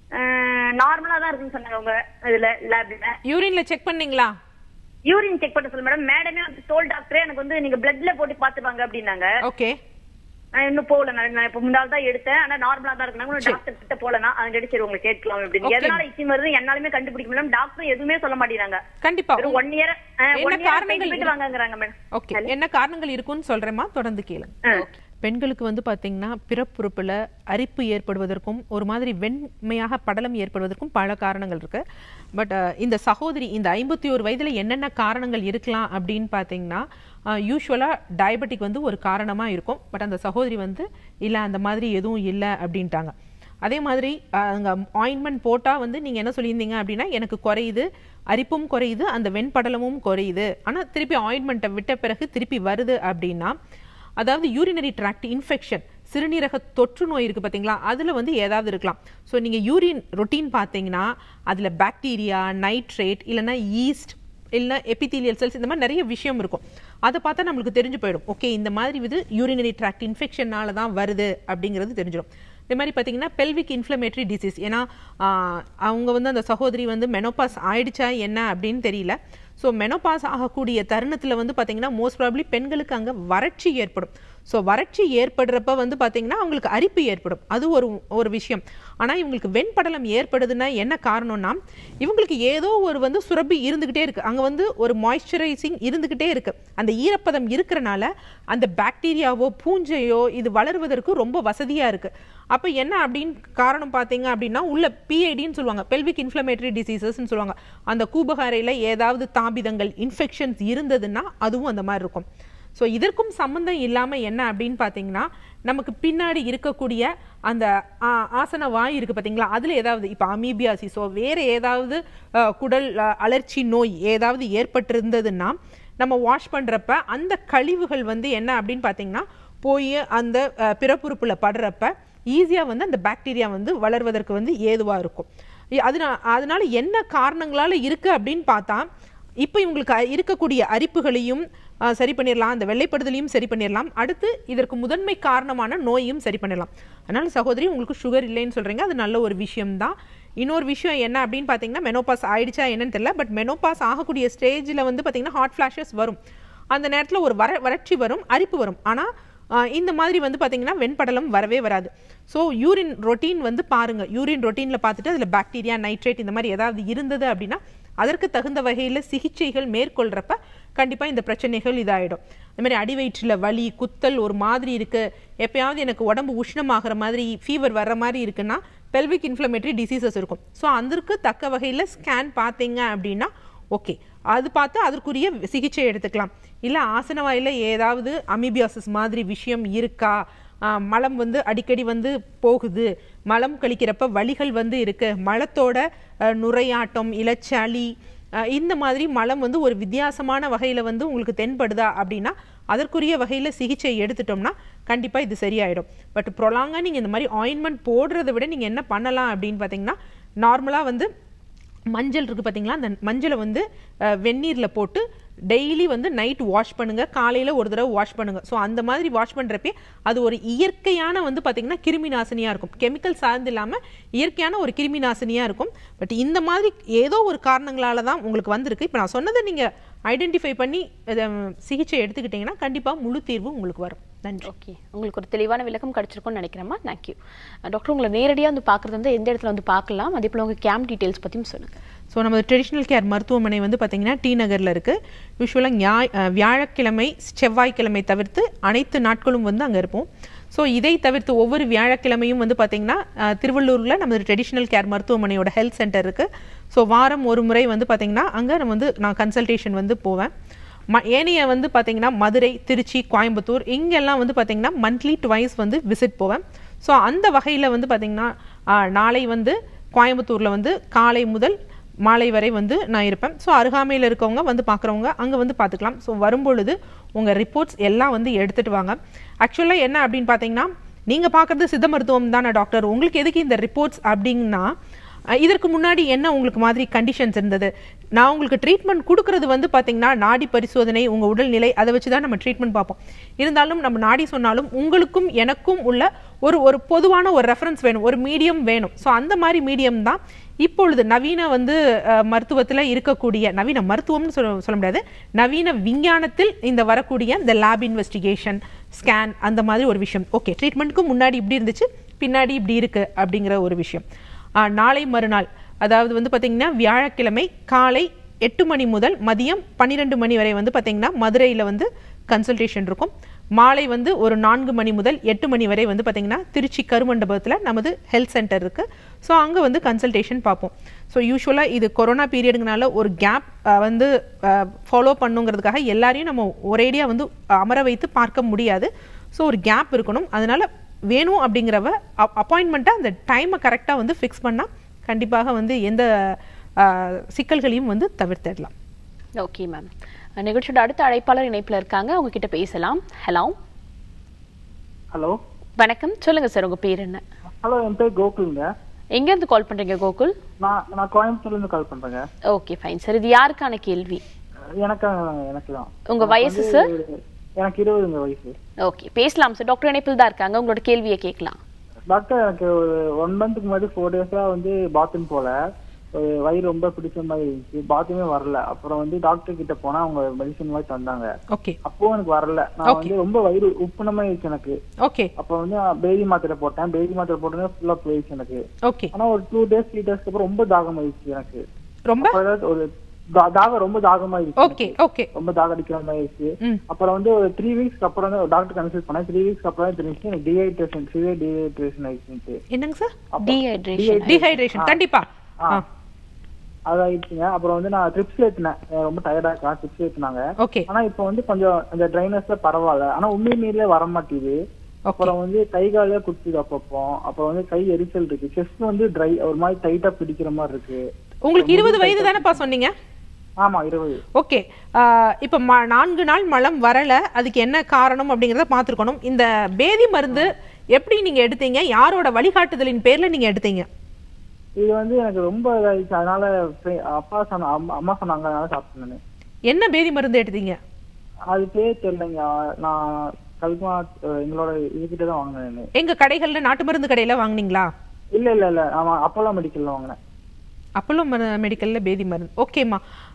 நார்மலா தான் இருக்குன்னு சொன்னாங்க உங்க இதுல லேப்ல யூரின்ல செக் பண்ணீங்களா யூரின் செக் பண்ண சொல்ல மேடம் மேடமே வந்து தோல் டாக்டரே எனக்கு வந்து நீங்க பிளட்ல போட்டு பாத்துப்பாங்க அப்படின்னாங்க ஓகே நான் இன்னும் போகல நான் நான் இப்ப முந்தாள் தான் எடுத்தேன் ஆனா நார்மலா தான் இருக்கு டாக்டர் கிட்ட போலனா அதனால சரி உங்களுக்கு கேட்கலாம் அப்படின்னு Okay. எதனால இச்சிங் வருது என்னாலுமே கண்டுபிடிக்க முடியல டாக்டர் எதுவுமே சொல்ல மாட்டேங்கிறாங்க கண்டிப்பா வெறும் ஒன் இயர் என்ன ஒன் இயர் காரணங்கள் போயிட்டு வாங்கங்கறாங்க மேடம் ஓகே என்ன காரணங்கள் இருக்குன்னு சொல்றேம்மா தொடர்ந்து கேளுங்க பெண்களுக்கு வந்து பாத்தீங்கன்னா பிறப்புறுப்புல அரிப்பு ஏற்படுவதற்கும் ஒரு மாதிரி வெண்மையாக படலம் ஏற்படுவதற்கும் பல காரணங்கள் இருக்கு பட் இந்த சகோதரி இந்த ஐம்பத்தி ஒரு வயதுல என்னென்ன காரணங்கள் இருக்கலாம் அப்படின்னு பார்த்தீங்கன்னா யூஸ்வலாக டயபெட்டிக் வந்து ஒரு காரணமா இருக்கும் பட் அந்த சகோதரி வந்து இல்ல அந்த மாதிரி எதுவும் இல்லை அப்படின்ட்டாங்க அதே மாதிரி அஹ், அங்க ஆயின்மெண்ட் போட்டா வந்து நீங்க என்ன சொல்லியிருந்தீங்க அப்படின்னா எனக்கு குறையுது அரிப்பும் குறையுது அந்த வெண்படலமும் குறையுது ஆனா திருப்பி ஆயின்மெண்ட்டை விட்ட பிறகு திருப்பி வருது அப்படின்னா அதாவது யூரினரி ட்ராக்ட் இன்ஃபெக்ஷன் சிறுநீரக தொற்று நோய் இருக்கு பாத்தீங்களா அதுல வந்து ஏதாவது இருக்கலாம் ஸோ நீங்க யூரின் ரொட்டீன் பார்த்தீங்கன்னா அதுல பாக்டீரியா நைட்ரேட் இல்லைன்னா ஈஸ்ட் இல்லைன்னா எபிதீலியல் செல்ஸ் இந்த மாதிரி நிறைய விஷயம் இருக்கும் அதை பார்த்தா நம்மளுக்கு தெரிஞ்சு போயிடும் ஓகே இந்த மாதிரி இது யூரினரி ட்ராக்ட் இன்ஃபெக்ஷனால தான் வருது அப்படிங்கிறது தெரிஞ்சிடும் இதே மாதிரி பார்த்தீங்கன்னா பெல்விக் இன்ஃப்ளமேட்டரி டிசீஸ் ஏன்னா ஆஹ், அவங்க வந்து அந்த சகோதரி வந்து மெனோபாஸ் ஆயிடுச்சா என்ன அப்படின்னு தெரியல ஸோ மெனோபாஸ் ஆகக்கூடிய தருணத்தில் வந்து பார்த்தீங்கன்னா மோஸ்ட் ப்ராப்ளி பெண்களுக்கு அங்கே வறட்சி ஏற்படும் ஸோ வறட்சி ஏற்படுறப்ப வந்து பார்த்தீங்கன்னா அவங்களுக்கு அரிப்பு ஏற்படும் அது ஒரு ஒரு விஷயம் ஆனால் இவங்களுக்கு வெண்படலம் ஏற்படுதுன்னா என்ன காரணம்னா இவங்களுக்கு ஏதோ ஒரு வந்து சுரப்பி இருந்துகிட்டே இருக்கு அங்கே வந்து ஒரு மாய்ஸ்சரைசிங் இருந்துகிட்டே இருக்கு அந்த ஈரப்பதம் இருக்கிறனால அந்த பாக்டீரியாவோ பூஞ்சையோ இது வளருவதற்கு ரொம்ப வசதியா இருக்கு அப்போ என்ன அப்படின்னு காரணம் பார்த்தீங்க அப்படின்னா உள்ள பிஐடின்னு சொல்லுவாங்க பெல்விக் இன்ஃப்ளமேட்டரி டிசீசஸ்ன்னு சொல்லுவாங்க அந்த கூபகாரையில் ஏதாவது தாபிதங்கள் இன்ஃபெக்ஷன்ஸ் இருந்ததுன்னா அதுவும் அந்த மாதிரி இருக்கும் ஸோ இதற்கும் சம்மந்தம் இல்லாமல் என்ன அப்படின்னு பார்த்தீங்கன்னா நமக்கு பின்னாடி இருக்கக்கூடிய அந்த ஆ, ஆசன வாய் இருக்கு பார்த்தீங்களா அதில் ஏதாவது இப்போ அமீபியாசிஸோ வேறு ஏதாவது அ, குடல் அ, அலர்ச்சி நோய் ஏதாவது ஏற்பட்டிருந்ததுன்னா நம்ம வாஷ் பண்ணுறப்ப அந்த கழிவுகள் வந்து என்ன அப்படின்னு பார்த்தீங்கன்னா போய் அந்த அ, பிறப்புறுப்புல படுறப்ப ஈஸியாக வந்து அந்த பாக்டீரியா வந்து வளர்வதற்கு வந்து ஏதுவாக இருக்கும் இ- அதனா அதனால என்ன காரணங்களால இருக்கு அப்படின்னு பார்த்தா இப்போ இவங்களுக்கு அ- இருக்கக்கூடிய அரிப்புகளையும் ஆ, சரி பண்ணிடலாம் அந்த வெள்ளைப்படுதலையும் சரி பண்ணிடலாம் அடுத்து இதற்கு முதன்மை காரணமான நோயையும் சரி பண்ணிடலாம் அதனால சகோதரி உங்களுக்கு சுகர் இல்லைன்னு சொல்றீங்க அது நல்ல ஒரு விஷயம்தான் இன்னொரு விஷயம் என்ன அப்படின்னு பார்த்தீங்கன்னா மெனோபாஸ் ஆயிடுச்சா என்னன்னு தெரியல பட் மெனோபாஸ் ஆகக்கூடிய ஸ்டேஜில் வந்து பார்த்தீங்கன்னா ஹாட் ஃப்ளாஷஸ் வரும் அந்த நேரத்தில் ஒரு வர வறட்சி வரும் அரிப்பு வரும் ஆனால் ஆஹ் இந்த மாதிரி வந்து பார்த்தீங்கன்னா வெண்படலம் வரவே வராது ஸோ யூரின் ரொட்டீன் வந்து பாருங்க யூரின் ரொட்டீனில் பார்த்துட்டு அதில் பாக்டீரியா நைட்ரேட் இந்த மாதிரி ஏதாவது இருந்தது அப்படின்னா அதற்கு தகுந்த வகையில் சிகிச்சைகள் மேற்கொள்றப்ப கண்டிப்பாக இந்த பிரச்சனைகள் இதாயிடும் இந்த மாதிரி அடிவயிற்றில் வலி குத்தல் ஒரு மாதிரி இருக்கு எப்பயாவது எனக்கு உடம்பு உஷ்ணமாகிற மாதிரி ஃபீவர் வர்ற மாதிரி இருக்குன்னா பெல்விக் இன்ஃப்ளமேட்டரி டிசீசஸ் இருக்கும் ஸோ அதற்கு தக்க வகையில் ஸ்கேன் பார்த்தீங்க அப்படின்னா ஓகே அது பார்த்து அதற்குரிய சிகிச்சை எடுத்துக்கலாம் இல்லை ஆசன வாயில ஏதாவது அமீபியாசிஸ் மாதிரி விஷயம் இருக்கா ஆஹ் மலம் வந்து அடிக்கடி வந்து போகுது மலம் கழிக்கிறப்ப வலிகள் வந்து இருக்கு மலத்தோட ஆஹ் நுரையாட்டம் இலச்சளி ஆஹ் இந்த மாதிரி மலம் வந்து ஒரு வித்தியாசமான வகையில வந்து உங்களுக்கு தென்படுதா அப்படின்னா அதற்குரிய வகையில சிகிச்சை எடுத்துட்டோம்னா கண்டிப்பா இது சரியாயிடும் பட் ப்ரொலாங்கா நீங்க இந்த மாதிரி ஆயின்மெண்ட் போடுறதை விட நீங்க என்ன பண்ணலாம் அப்படின்னு பார்த்தீங்கன்னா நார்மலா வந்து மஞ்சள் இருக்கு பாத்தீங்களா அந்த மஞ்சளை வந்து அஹ், வெந்நீர்ல போட்டு டெய்லி வந்து நைட் வாஷ் பண்ணுங்க காலையில ஒரு தடவை வாஷ் பண்ணுங்க ஸோ அந்த மாதிரி வாஷ் பண்றப்பே அது ஒரு இயற்கையான வந்து பாத்தீங்கன்னா கிருமி நாசினியா இருக்கும் கெமிக்கல் சார்ந்து இல்லாம இயற்கையான ஒரு கிருமி நாசினியா இருக்கும் பட் இந்த மாதிரி ஏதோ ஒரு காரணங்களால தான் உங்களுக்கு வந்திருக்கு இப்போ நான் சொன்னதை நீங்க ஐடென்டிஃபை பண்ணி இதை சிகிச்சை எடுத்துக்கிட்டீங்கன்னா கண்டிப்பா முழு தீர்வு உங்களுக்கு வரும் நன்றி ஓகே உங்களுக்கு ஒரு தெளிவான விளக்கம் கிடைச்சிருக்கும்னு நினைக்கிறேம்மா தேங்க்யூ டாக்டர் உங்களை நேரடியாக வந்து பார்க்குறது வந்து எந்த இடத்துல வந்து பார்க்கலாம் அதே போல் உங்கள் கேம்ப் டீட்டெயில்ஸ் பற்றியும் சொல்லுங்கள் ஸோ நம்ம ட்ரெடிஷ்னல் கேர் மருத்துவமனை வந்து பார்த்தீங்கன்னா டி நகரில் இருக்குது யூஸ்வலாக ஞாய் அஹ், வியாழக்கிழமை செவ்வாய்க்கிழமை தவிர்த்து அனைத்து நாட்களும் வந்து அங்கே இருப்போம் ஸோ இதை தவிர்த்து ஒவ்வொரு வியாழக்கிழமையும் வந்து பார்த்தீங்கன்னா அஹ், திருவள்ளூரில் நமது ட்ரெடிஷ்னல் கேர் மருத்துவமனையோட ஹெல்த் சென்டர் இருக்குது ஸோ வாரம் ஒரு முறை வந்து பார்த்தீங்கன்னா அங்கே நம்ம வந்து நான் கன்சல்டேஷன் வந்து போவேன் ம ஏனைய வந்து பார்த்தீங்கன்னா மதுரை திருச்சி கோயம்புத்தூர் இங்கெல்லாம் வந்து பார்த்தீங்கன்னா மந்த்லி டுவைஸ் வந்து விசிட் போவேன் ஸோ அந்த வகையில் வந்து பார்த்தீங்கன்னா ஆஹ், நாளை வந்து கோயம்புத்தூரில் வந்து காலை முதல் மாலை வரை வந்து நான் இருப்பேன் ஸோ அருகாமையில் இருக்கவங்க வந்து பார்க்குறவங்க அங்கே வந்து பார்த்துக்கலாம் ஸோ வரும்பொழுது உங்கள் ரிப்போர்ட்ஸ் எல்லாம் வந்து எடுத்துகிட்டு வாங்க ஆக்சுவலாக என்ன அப்படின்னு பார்த்தீங்கன்னா நீங்கள் பார்க்குறது சித்த மருத்துவம் தானே டாக்டர் உங்களுக்கு எதுக்கு இந்த ரிப்போர்ட்ஸ் அப்படின்னா அஹ் இதற்கு முன்னாடி என்ன உங்களுக்கு மாதிரி கண்டிஷன்ஸ் இருந்தது நான் உங்களுக்கு ட்ரீட்மெண்ட் கொடுக்கறது வந்து பார்த்தீங்கன்னா நாடி பரிசோதனை உங்கள் உடல்நிலை அதை வச்சு தான் நம்ம ட்ரீட்மெண்ட் பார்ப்போம் இருந்தாலும் நம்ம நாடி சொன்னாலும் உங்களுக்கும் எனக்கும் உள்ள ஒரு ஒரு பொதுவான ஒரு ரெஃபரன்ஸ் வேணும் ஒரு மீடியம் வேணும் ஸோ அந்த மாதிரி மீடியம் தான் இப்பொழுது நவீன வந்து மருத்துவத்தில் இருக்கக்கூடிய நவீன மருத்துவம்னு சொல்ல சொல்ல முடியாது நவீன விஞ்ஞானத்தில் இந்த வரக்கூடிய இந்த லேப் இன்வெஸ்டிகேஷன் ஸ்கேன் அந்த மாதிரி ஒரு விஷயம் ஓகே ட்ரீட்மெண்ட்டுக்கு முன்னாடி இப்படி இருந்துச்சு பின்னாடி இப்படி இருக்கு அப்படிங்கிற ஒரு விஷயம் ஆ, நாளை மறுநாள் அதாவது வந்து பார்த்தீங்கன்னா வியாழக்கிழமை காலை எட்டு மணி முதல் மதியம் பன்னிரெண்டு மணி வரை வந்து பார்த்தீங்கன்னா மதுரையில் வந்து கன்சல்டேஷன் இருக்கும் மாலை வந்து ஒரு நான்கு மணி முதல் எட்டு மணி வரை வந்து பார்த்தீங்கன்னா திருச்சி கருமண்டபத்தில் நமது ஹெல்த் சென்டர் இருக்குது ஸோ அங்கே வந்து கன்சல்டேஷன் பார்ப்போம் ஸோ யூஸ்வலாக இது கொரோனா பீரியடுங்கனால ஒரு கேப் வந்து ஃபாலோ பண்ணுங்கிறதுக்காக எல்லாரையும் நம்ம ஒரேடியாக வந்து அமர வைத்து பார்க்க முடியாது ஸோ ஒரு கேப் இருக்கணும் அதனால வேணும் அப்படிங்கிறவ அப்பாயின்மெண்ட்டை அந்த டைமை கரெக்டாக வந்து ஃபிக்ஸ் பண்ணால் கண்டிப்பாக வந்து எந்த அஹ், சிக்கல்களையும் வந்து தவிர்த்திடலாம் ஓகே மேம் நிகழ்ச்சியோட அடுத்த அழைப்பாளர் இணைப்புல இருக்காங்க அவங்க கிட்ட பேசலாம் ஹலோ ஹலோ வணக்கம் சொல்லுங்க சார் உங்க பேர் என்ன ஹலோ என் பேர் கோகுலுங்க எங்க இருந்து கால் பண்றீங்க கோகுல் நான் நான் கோயம்புத்தூர்ல இருந்து கால் பண்றேங்க ஓகே ஃபைன் சார் இது யாருக்கான கேள்வி எனக்கு எனக்கு தான் உங்க வயசு சார் எனக்கு இருபதுங்க வயசு ஓகே பேசலாம் சார் டாக்டர் இணைப்பில் தான் இருக்காங்க உங்களோட கேள்வியை கேட்கலாம் டாக்டர் எனக்கு ஒரு ஒன் மந்த்துக்கு முன்னாடி ஃபோர் டேஸா வந்து பாத்ரூம் போல ஒரு வயிறு ரொம்ப பிடிச்ச மாதிரி இருந்துச்சு பாத்ரூமே வரல அப்புறம் வந்து டாக்டர் கிட்ட போனா அவங்க மெடிசன் மாதிரி தந்தாங்க ஓகே அப்பவும் எனக்கு வரல நான் வந்து ரொம்ப வயிறு உப்புனமா இருந்துச்சு எனக்கு ஓகே அப்ப வந்து பேபி மாத்திரை போட்டேன் பேபி மாத்திரை போட்டோன்னே ஃபுல்லா போயிடுச்சு எனக்கு ஓகே ஆனா ஒரு டூ டேஸ் த்ரீ டேஸ்க்கு அப்புறம் ரொம்ப தாகம் ஆயிடுச்சு எனக்கு ரொம்ப அப்ப ஏதாவது ஒரு தா- தாகம் ரொம்ப தாகமாயிருச்சு ஓகே ஓகே ரொம்ப தாகம் அடிக்கிற மாதிரி ஆயிடுச்சு ம் அப்புறம் வந்து ஒரு த்ரீ வீக்ஸ்க்கு அப்புறம் தான் டாக்டர் கன்சல்ட் பண்ணேன் த்ரீ வீக்ஸ்க்கு அப்புறம் தான் தெரிஞ்சு எனக்கு டிஹைட்ரேஷன் சிவியர் டிஹைட்ரேஷன் ஆயிடுச்சு என்னங்க சார் டீஹைட்ரேஷன் டீஹைட்ரேஷன் கண்டிப்பா ஆ அது ஆயிடுச்சுங்க அப்புறம் வந்து நான் ட்ரிப்ஸ் ஏத்துனேன் எனக்கு ரொம்ப டயர்டா இருக்கா ட்ரிப்ஸ் ஏத்துனாங்க ஓகே ஆனா இப்போ வந்து கொஞ்சம் அந்த ட்ரைனஸ்ல பரவாயில்ல ஆனா உண்மை நீர்ல வர மாட்டேங்குது அப்புறம் வந்து கை காலே குத்துது அப்பப்போ அப்புறம் வந்து கை எரிச்சல் இருக்கு செஸ்ட் வந்து ட்ரை ஒரு மாதிரி டைட்டா பிடிக்கிற மாதிரி இருக்கு உங்களுக்கு இருபது வயது தானேப்பா சொன்னீங்க ஆமா இருபது ஓகே இப்போ ம நான்கு நாள் மலம் வரல அதுக்கு என்ன காரணம் அப்படிங்கிறத பார்த்துருக்கணும் இந்த பேதி மருந்து எப்படி நீங்க எடுத்தீங்க யாரோட வழிகாட்டுதலின் பேர்ல நீங்க எடுத்தீங்க இது வந்து எனக்கு ரொம்ப இதாயிடுச்சு அதனால ஃப்ரெ- அப்பா சொன்ன அம்மா- அம்மா சொன்னாங்க அதனால சாப்பிட்டேன் நானு. என்ன பேதி மருந்து எடுத்தீங்க அது பேர் தெரியலங்க நான் கல்குமா அஹ், எங்களோட இதுகிட்ட தான் வாங்கினேன் நானு. எங்க கடைகள்ல நாட்டு மருந்து கடையில வாங்குனீங்களா இல்ல இல்ல இல்ல ஆமா அப்போலோ மெடிக்கல்ல வாங்கினேன் அப்போலோ மெடிக்கல்ல பேதி மருந்து ஓகேம்மா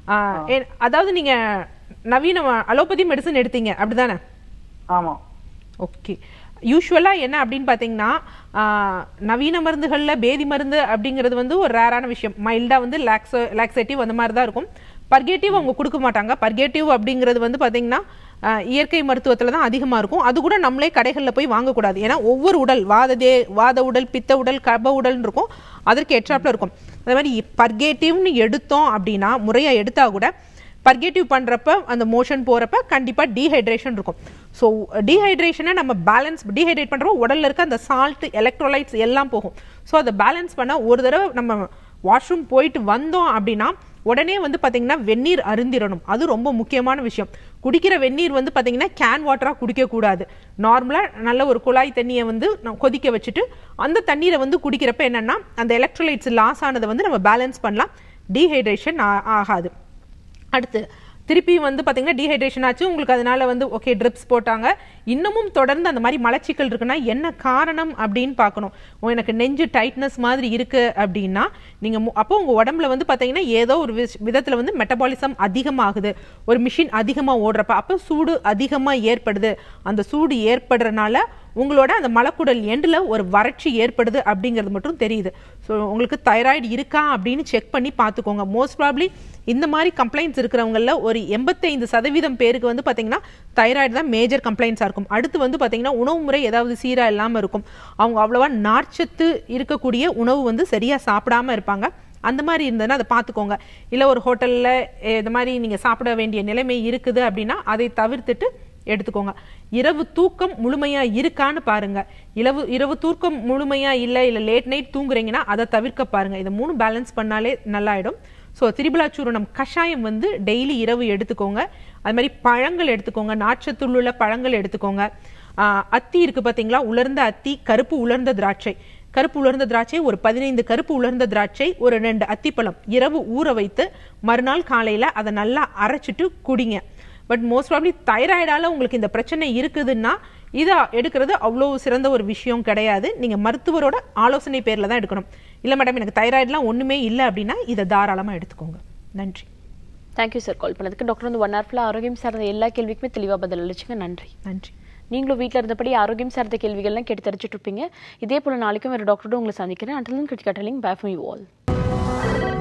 அதாவது நீங்க நவீன அலோபதி மெடிசன் எடுத்தீங்க அப்படிதானே ஆமா ஓகே யூஸ்வலாக என்ன அப்படின்னு பார்த்தீங்கன்னா ஆஹ், நவீன மருந்துகளில் பேதி மருந்து அப்படிங்கிறது வந்து ஒரு ரேரான விஷயம் மைல்டாக வந்து லாக்ஸோ லாக்ஸேட்டிவ் அந்த மாதிரி தான் இருக்கும் பர்கேட்டிவ் அவங்க கொடுக்க மாட்டாங்க பர்கேட்டிவ் அப்படிங்கிறது வந்து பார்த்தீங்கன்னா ஆஹ், இயற்கை மருத்துவத்தில் தான் அதிகமாக இருக்கும் அது கூட நம்மளே கடைகளில் போய் வாங்கக்கூடாது ஏன்னா ஒவ்வொரு உடல் வாததே வாத உடல் பித்த உடல் கப உடல்னு இருக்கும் அதற்கு எட்ராப்பில் இருக்கும் அதே மாதிரி பர்கேட்டிவ்னு எடுத்தோம் அப்படின்னா முறையாக எடுத்தால் கூட பர்கேட்டிவ் பண்ணுறப்ப அந்த மோஷன் போகிறப்ப கண்டிப்பாக டீஹைட்ரேஷன் இருக்கும் ஸோ டீஹைட்ரேஷனை நம்ம பேலன்ஸ் டீஹைட்ரேட் பண்ணுறப்ப உடல்ல இருக்க அந்த சால்ட் எலக்ட்ரோலைட்ஸ் எல்லாம் போகும் ஸோ அதை பேலன்ஸ் பண்ண ஒரு தடவை நம்ம வாஷ்ரூம் போயிட்டு வந்தோம் அப்படின்னா உடனே வந்து பார்த்தீங்கன்னா வெந்நீர் அருந்திரணும் அது ரொம்ப முக்கியமான விஷயம் குடிக்கிற வெந்நீர் வந்து பார்த்தீங்கன்னா கேன் வாட்டராக குடிக்கக்கூடாது நார்மலாக நல்ல ஒரு குழாய் தண்ணியை வந்து நம்ம கொதிக்க வச்சுட்டு அந்த தண்ணீரை வந்து குடிக்கிறப்ப என்னன்னா அந்த எலக்ட்ரோலைட்ஸ் லாஸ் ஆனதை வந்து நம்ம பேலன்ஸ் பண்ணலாம் டீஹைட்ரேஷன் ஆகாது அடுத்து திருப்பி வந்து பார்த்தீங்கன்னா டீஹைட்ரேஷன் ஆச்சு உங்களுக்கு அதனால வந்து ஓகே ட்ரிப்ஸ் போட்டாங்க இன்னமும் தொடர்ந்து அந்த மாதிரி மலச்சிக்கல் இருக்குன்னா என்ன காரணம் அப்படின்னு பார்க்கணும் ஓ, எனக்கு நெஞ்சு டைட்னஸ் மாதிரி இருக்கு அப்படின்னா நீங்க மு- அப்போ உங்க உடம்புல வந்து பார்த்தீங்கன்னா ஏதோ ஒரு விஷ- விதத்துல வந்து மெட்டபாலிசம் அதிகமாகுது ஒரு மிஷின் அதிகமாக ஓடுறப்ப அப்போ சூடு அதிகமாக ஏற்படுது அந்த சூடு ஏற்படுறனால உங்களோட அந்த மலக்குடல் எண்டில் ஒரு வறட்சி ஏற்படுது அப்படிங்கிறது மட்டும் தெரியுது ஸோ உங்களுக்கு தைராய்டு இருக்கா அப்படின்னு செக் பண்ணி பார்த்துக்கோங்க மோஸ்ட் ப்ராப்ளி இந்த மாதிரி கம்ப்ளைண்ட்ஸ் இருக்கிறவங்கள ஒரு எண்பத்தைந்து சதவீதம் பேருக்கு வந்து பார்த்தீங்கன்னா தைராய்டு தான் மேஜர் கம்ப்ளைண்ட்ஸாக இருக்கும் அடுத்து வந்து பார்த்தீங்கன்னா உணவு முறை ஏதாவது சீராக இல்லாமல் இருக்கும் அவங்க அவ்வளோவா நார்ச்சத்து இருக்கக்கூடிய உணவு வந்து சரியாக சாப்பிடாம இருப்பாங்க அந்த மாதிரி இருந்ததுன்னா அதை பார்த்துக்கோங்க இல்லை ஒரு ஹோட்டலில் இந்த மாதிரி நீங்கள் சாப்பிட வேண்டிய நிலைமை இருக்குது அப்படின்னா அதை தவிர்த்துட்டு எடுத்துக்கோங்க இரவு தூக்கம் முழுமையா இருக்கான்னு பாருங்க இரவு இரவு தூக்கம் முழுமையா இல்லை இல்லை லேட் நைட் தூங்குறீங்கன்னா அதை தவிர்க்க பாருங்க இதை மூணு பேலன்ஸ் பண்ணாலே நல்லாயிடும் ஸோ திரிபுலாச்சூரணம் கஷாயம் வந்து டெய்லி இரவு எடுத்துக்கோங்க அது மாதிரி பழங்கள் எடுத்துக்கோங்க நார்ச்சத்துள்ள பழங்கள் எடுத்துக்கோங்க ஆஹ் அத்தி இருக்கு பார்த்தீங்களா உலர்ந்த அத்தி கருப்பு உலர்ந்த திராட்சை கருப்பு உலர்ந்த திராட்சை ஒரு பதினைந்து கருப்பு உலர்ந்த திராட்சை ஒரு ரெண்டு அத்திப்பழம் இரவு ஊற வைத்து மறுநாள் காலையில அதை நல்லா அரைச்சிட்டு குடிங்க பட் மோஸ்ட் ப்ராப்ளி தைராய்டால உங்களுக்கு இந்த பிரச்சனை இருக்குதுன்னா இதை எடுக்கிறது அவ்வளோ சிறந்த ஒரு விஷயம் கிடையாது நீங்க மருத்துவரோட ஆலோசனை பேர்ல தான் எடுக்கணும் இல்லை மேடம் எனக்கு தைராய்டுலாம் ஒண்ணுமே இல்லை அப்படின்னா இதை தாராளமா எடுத்துக்கோங்க நன்றி தேங்க்யூ சார் கால் பண்ணதுக்கு டாக்டர் வந்து ஒன் ஹவர்ல ஆரோக்கியம் சார்ந்த எல்லா கேள்விக்குமே தெளிவா பதில் அளிச்சுங்க நன்றி நன்றி நீங்களும் வீட்டில் இருந்தபடி ஆரோக்கியம் சார்ந்த கேள்விகள்லாம் கேட்டு தெரிஞ்சுட்டு இருப்பீங்க இதே போல நாளைக்கும் வேறு டாக்டரோட உங்களை சந்திக்கிறேன் அண்டலும் கிரிக்கெட்டலிங் பை ஃப்ரம் யூ ஆல்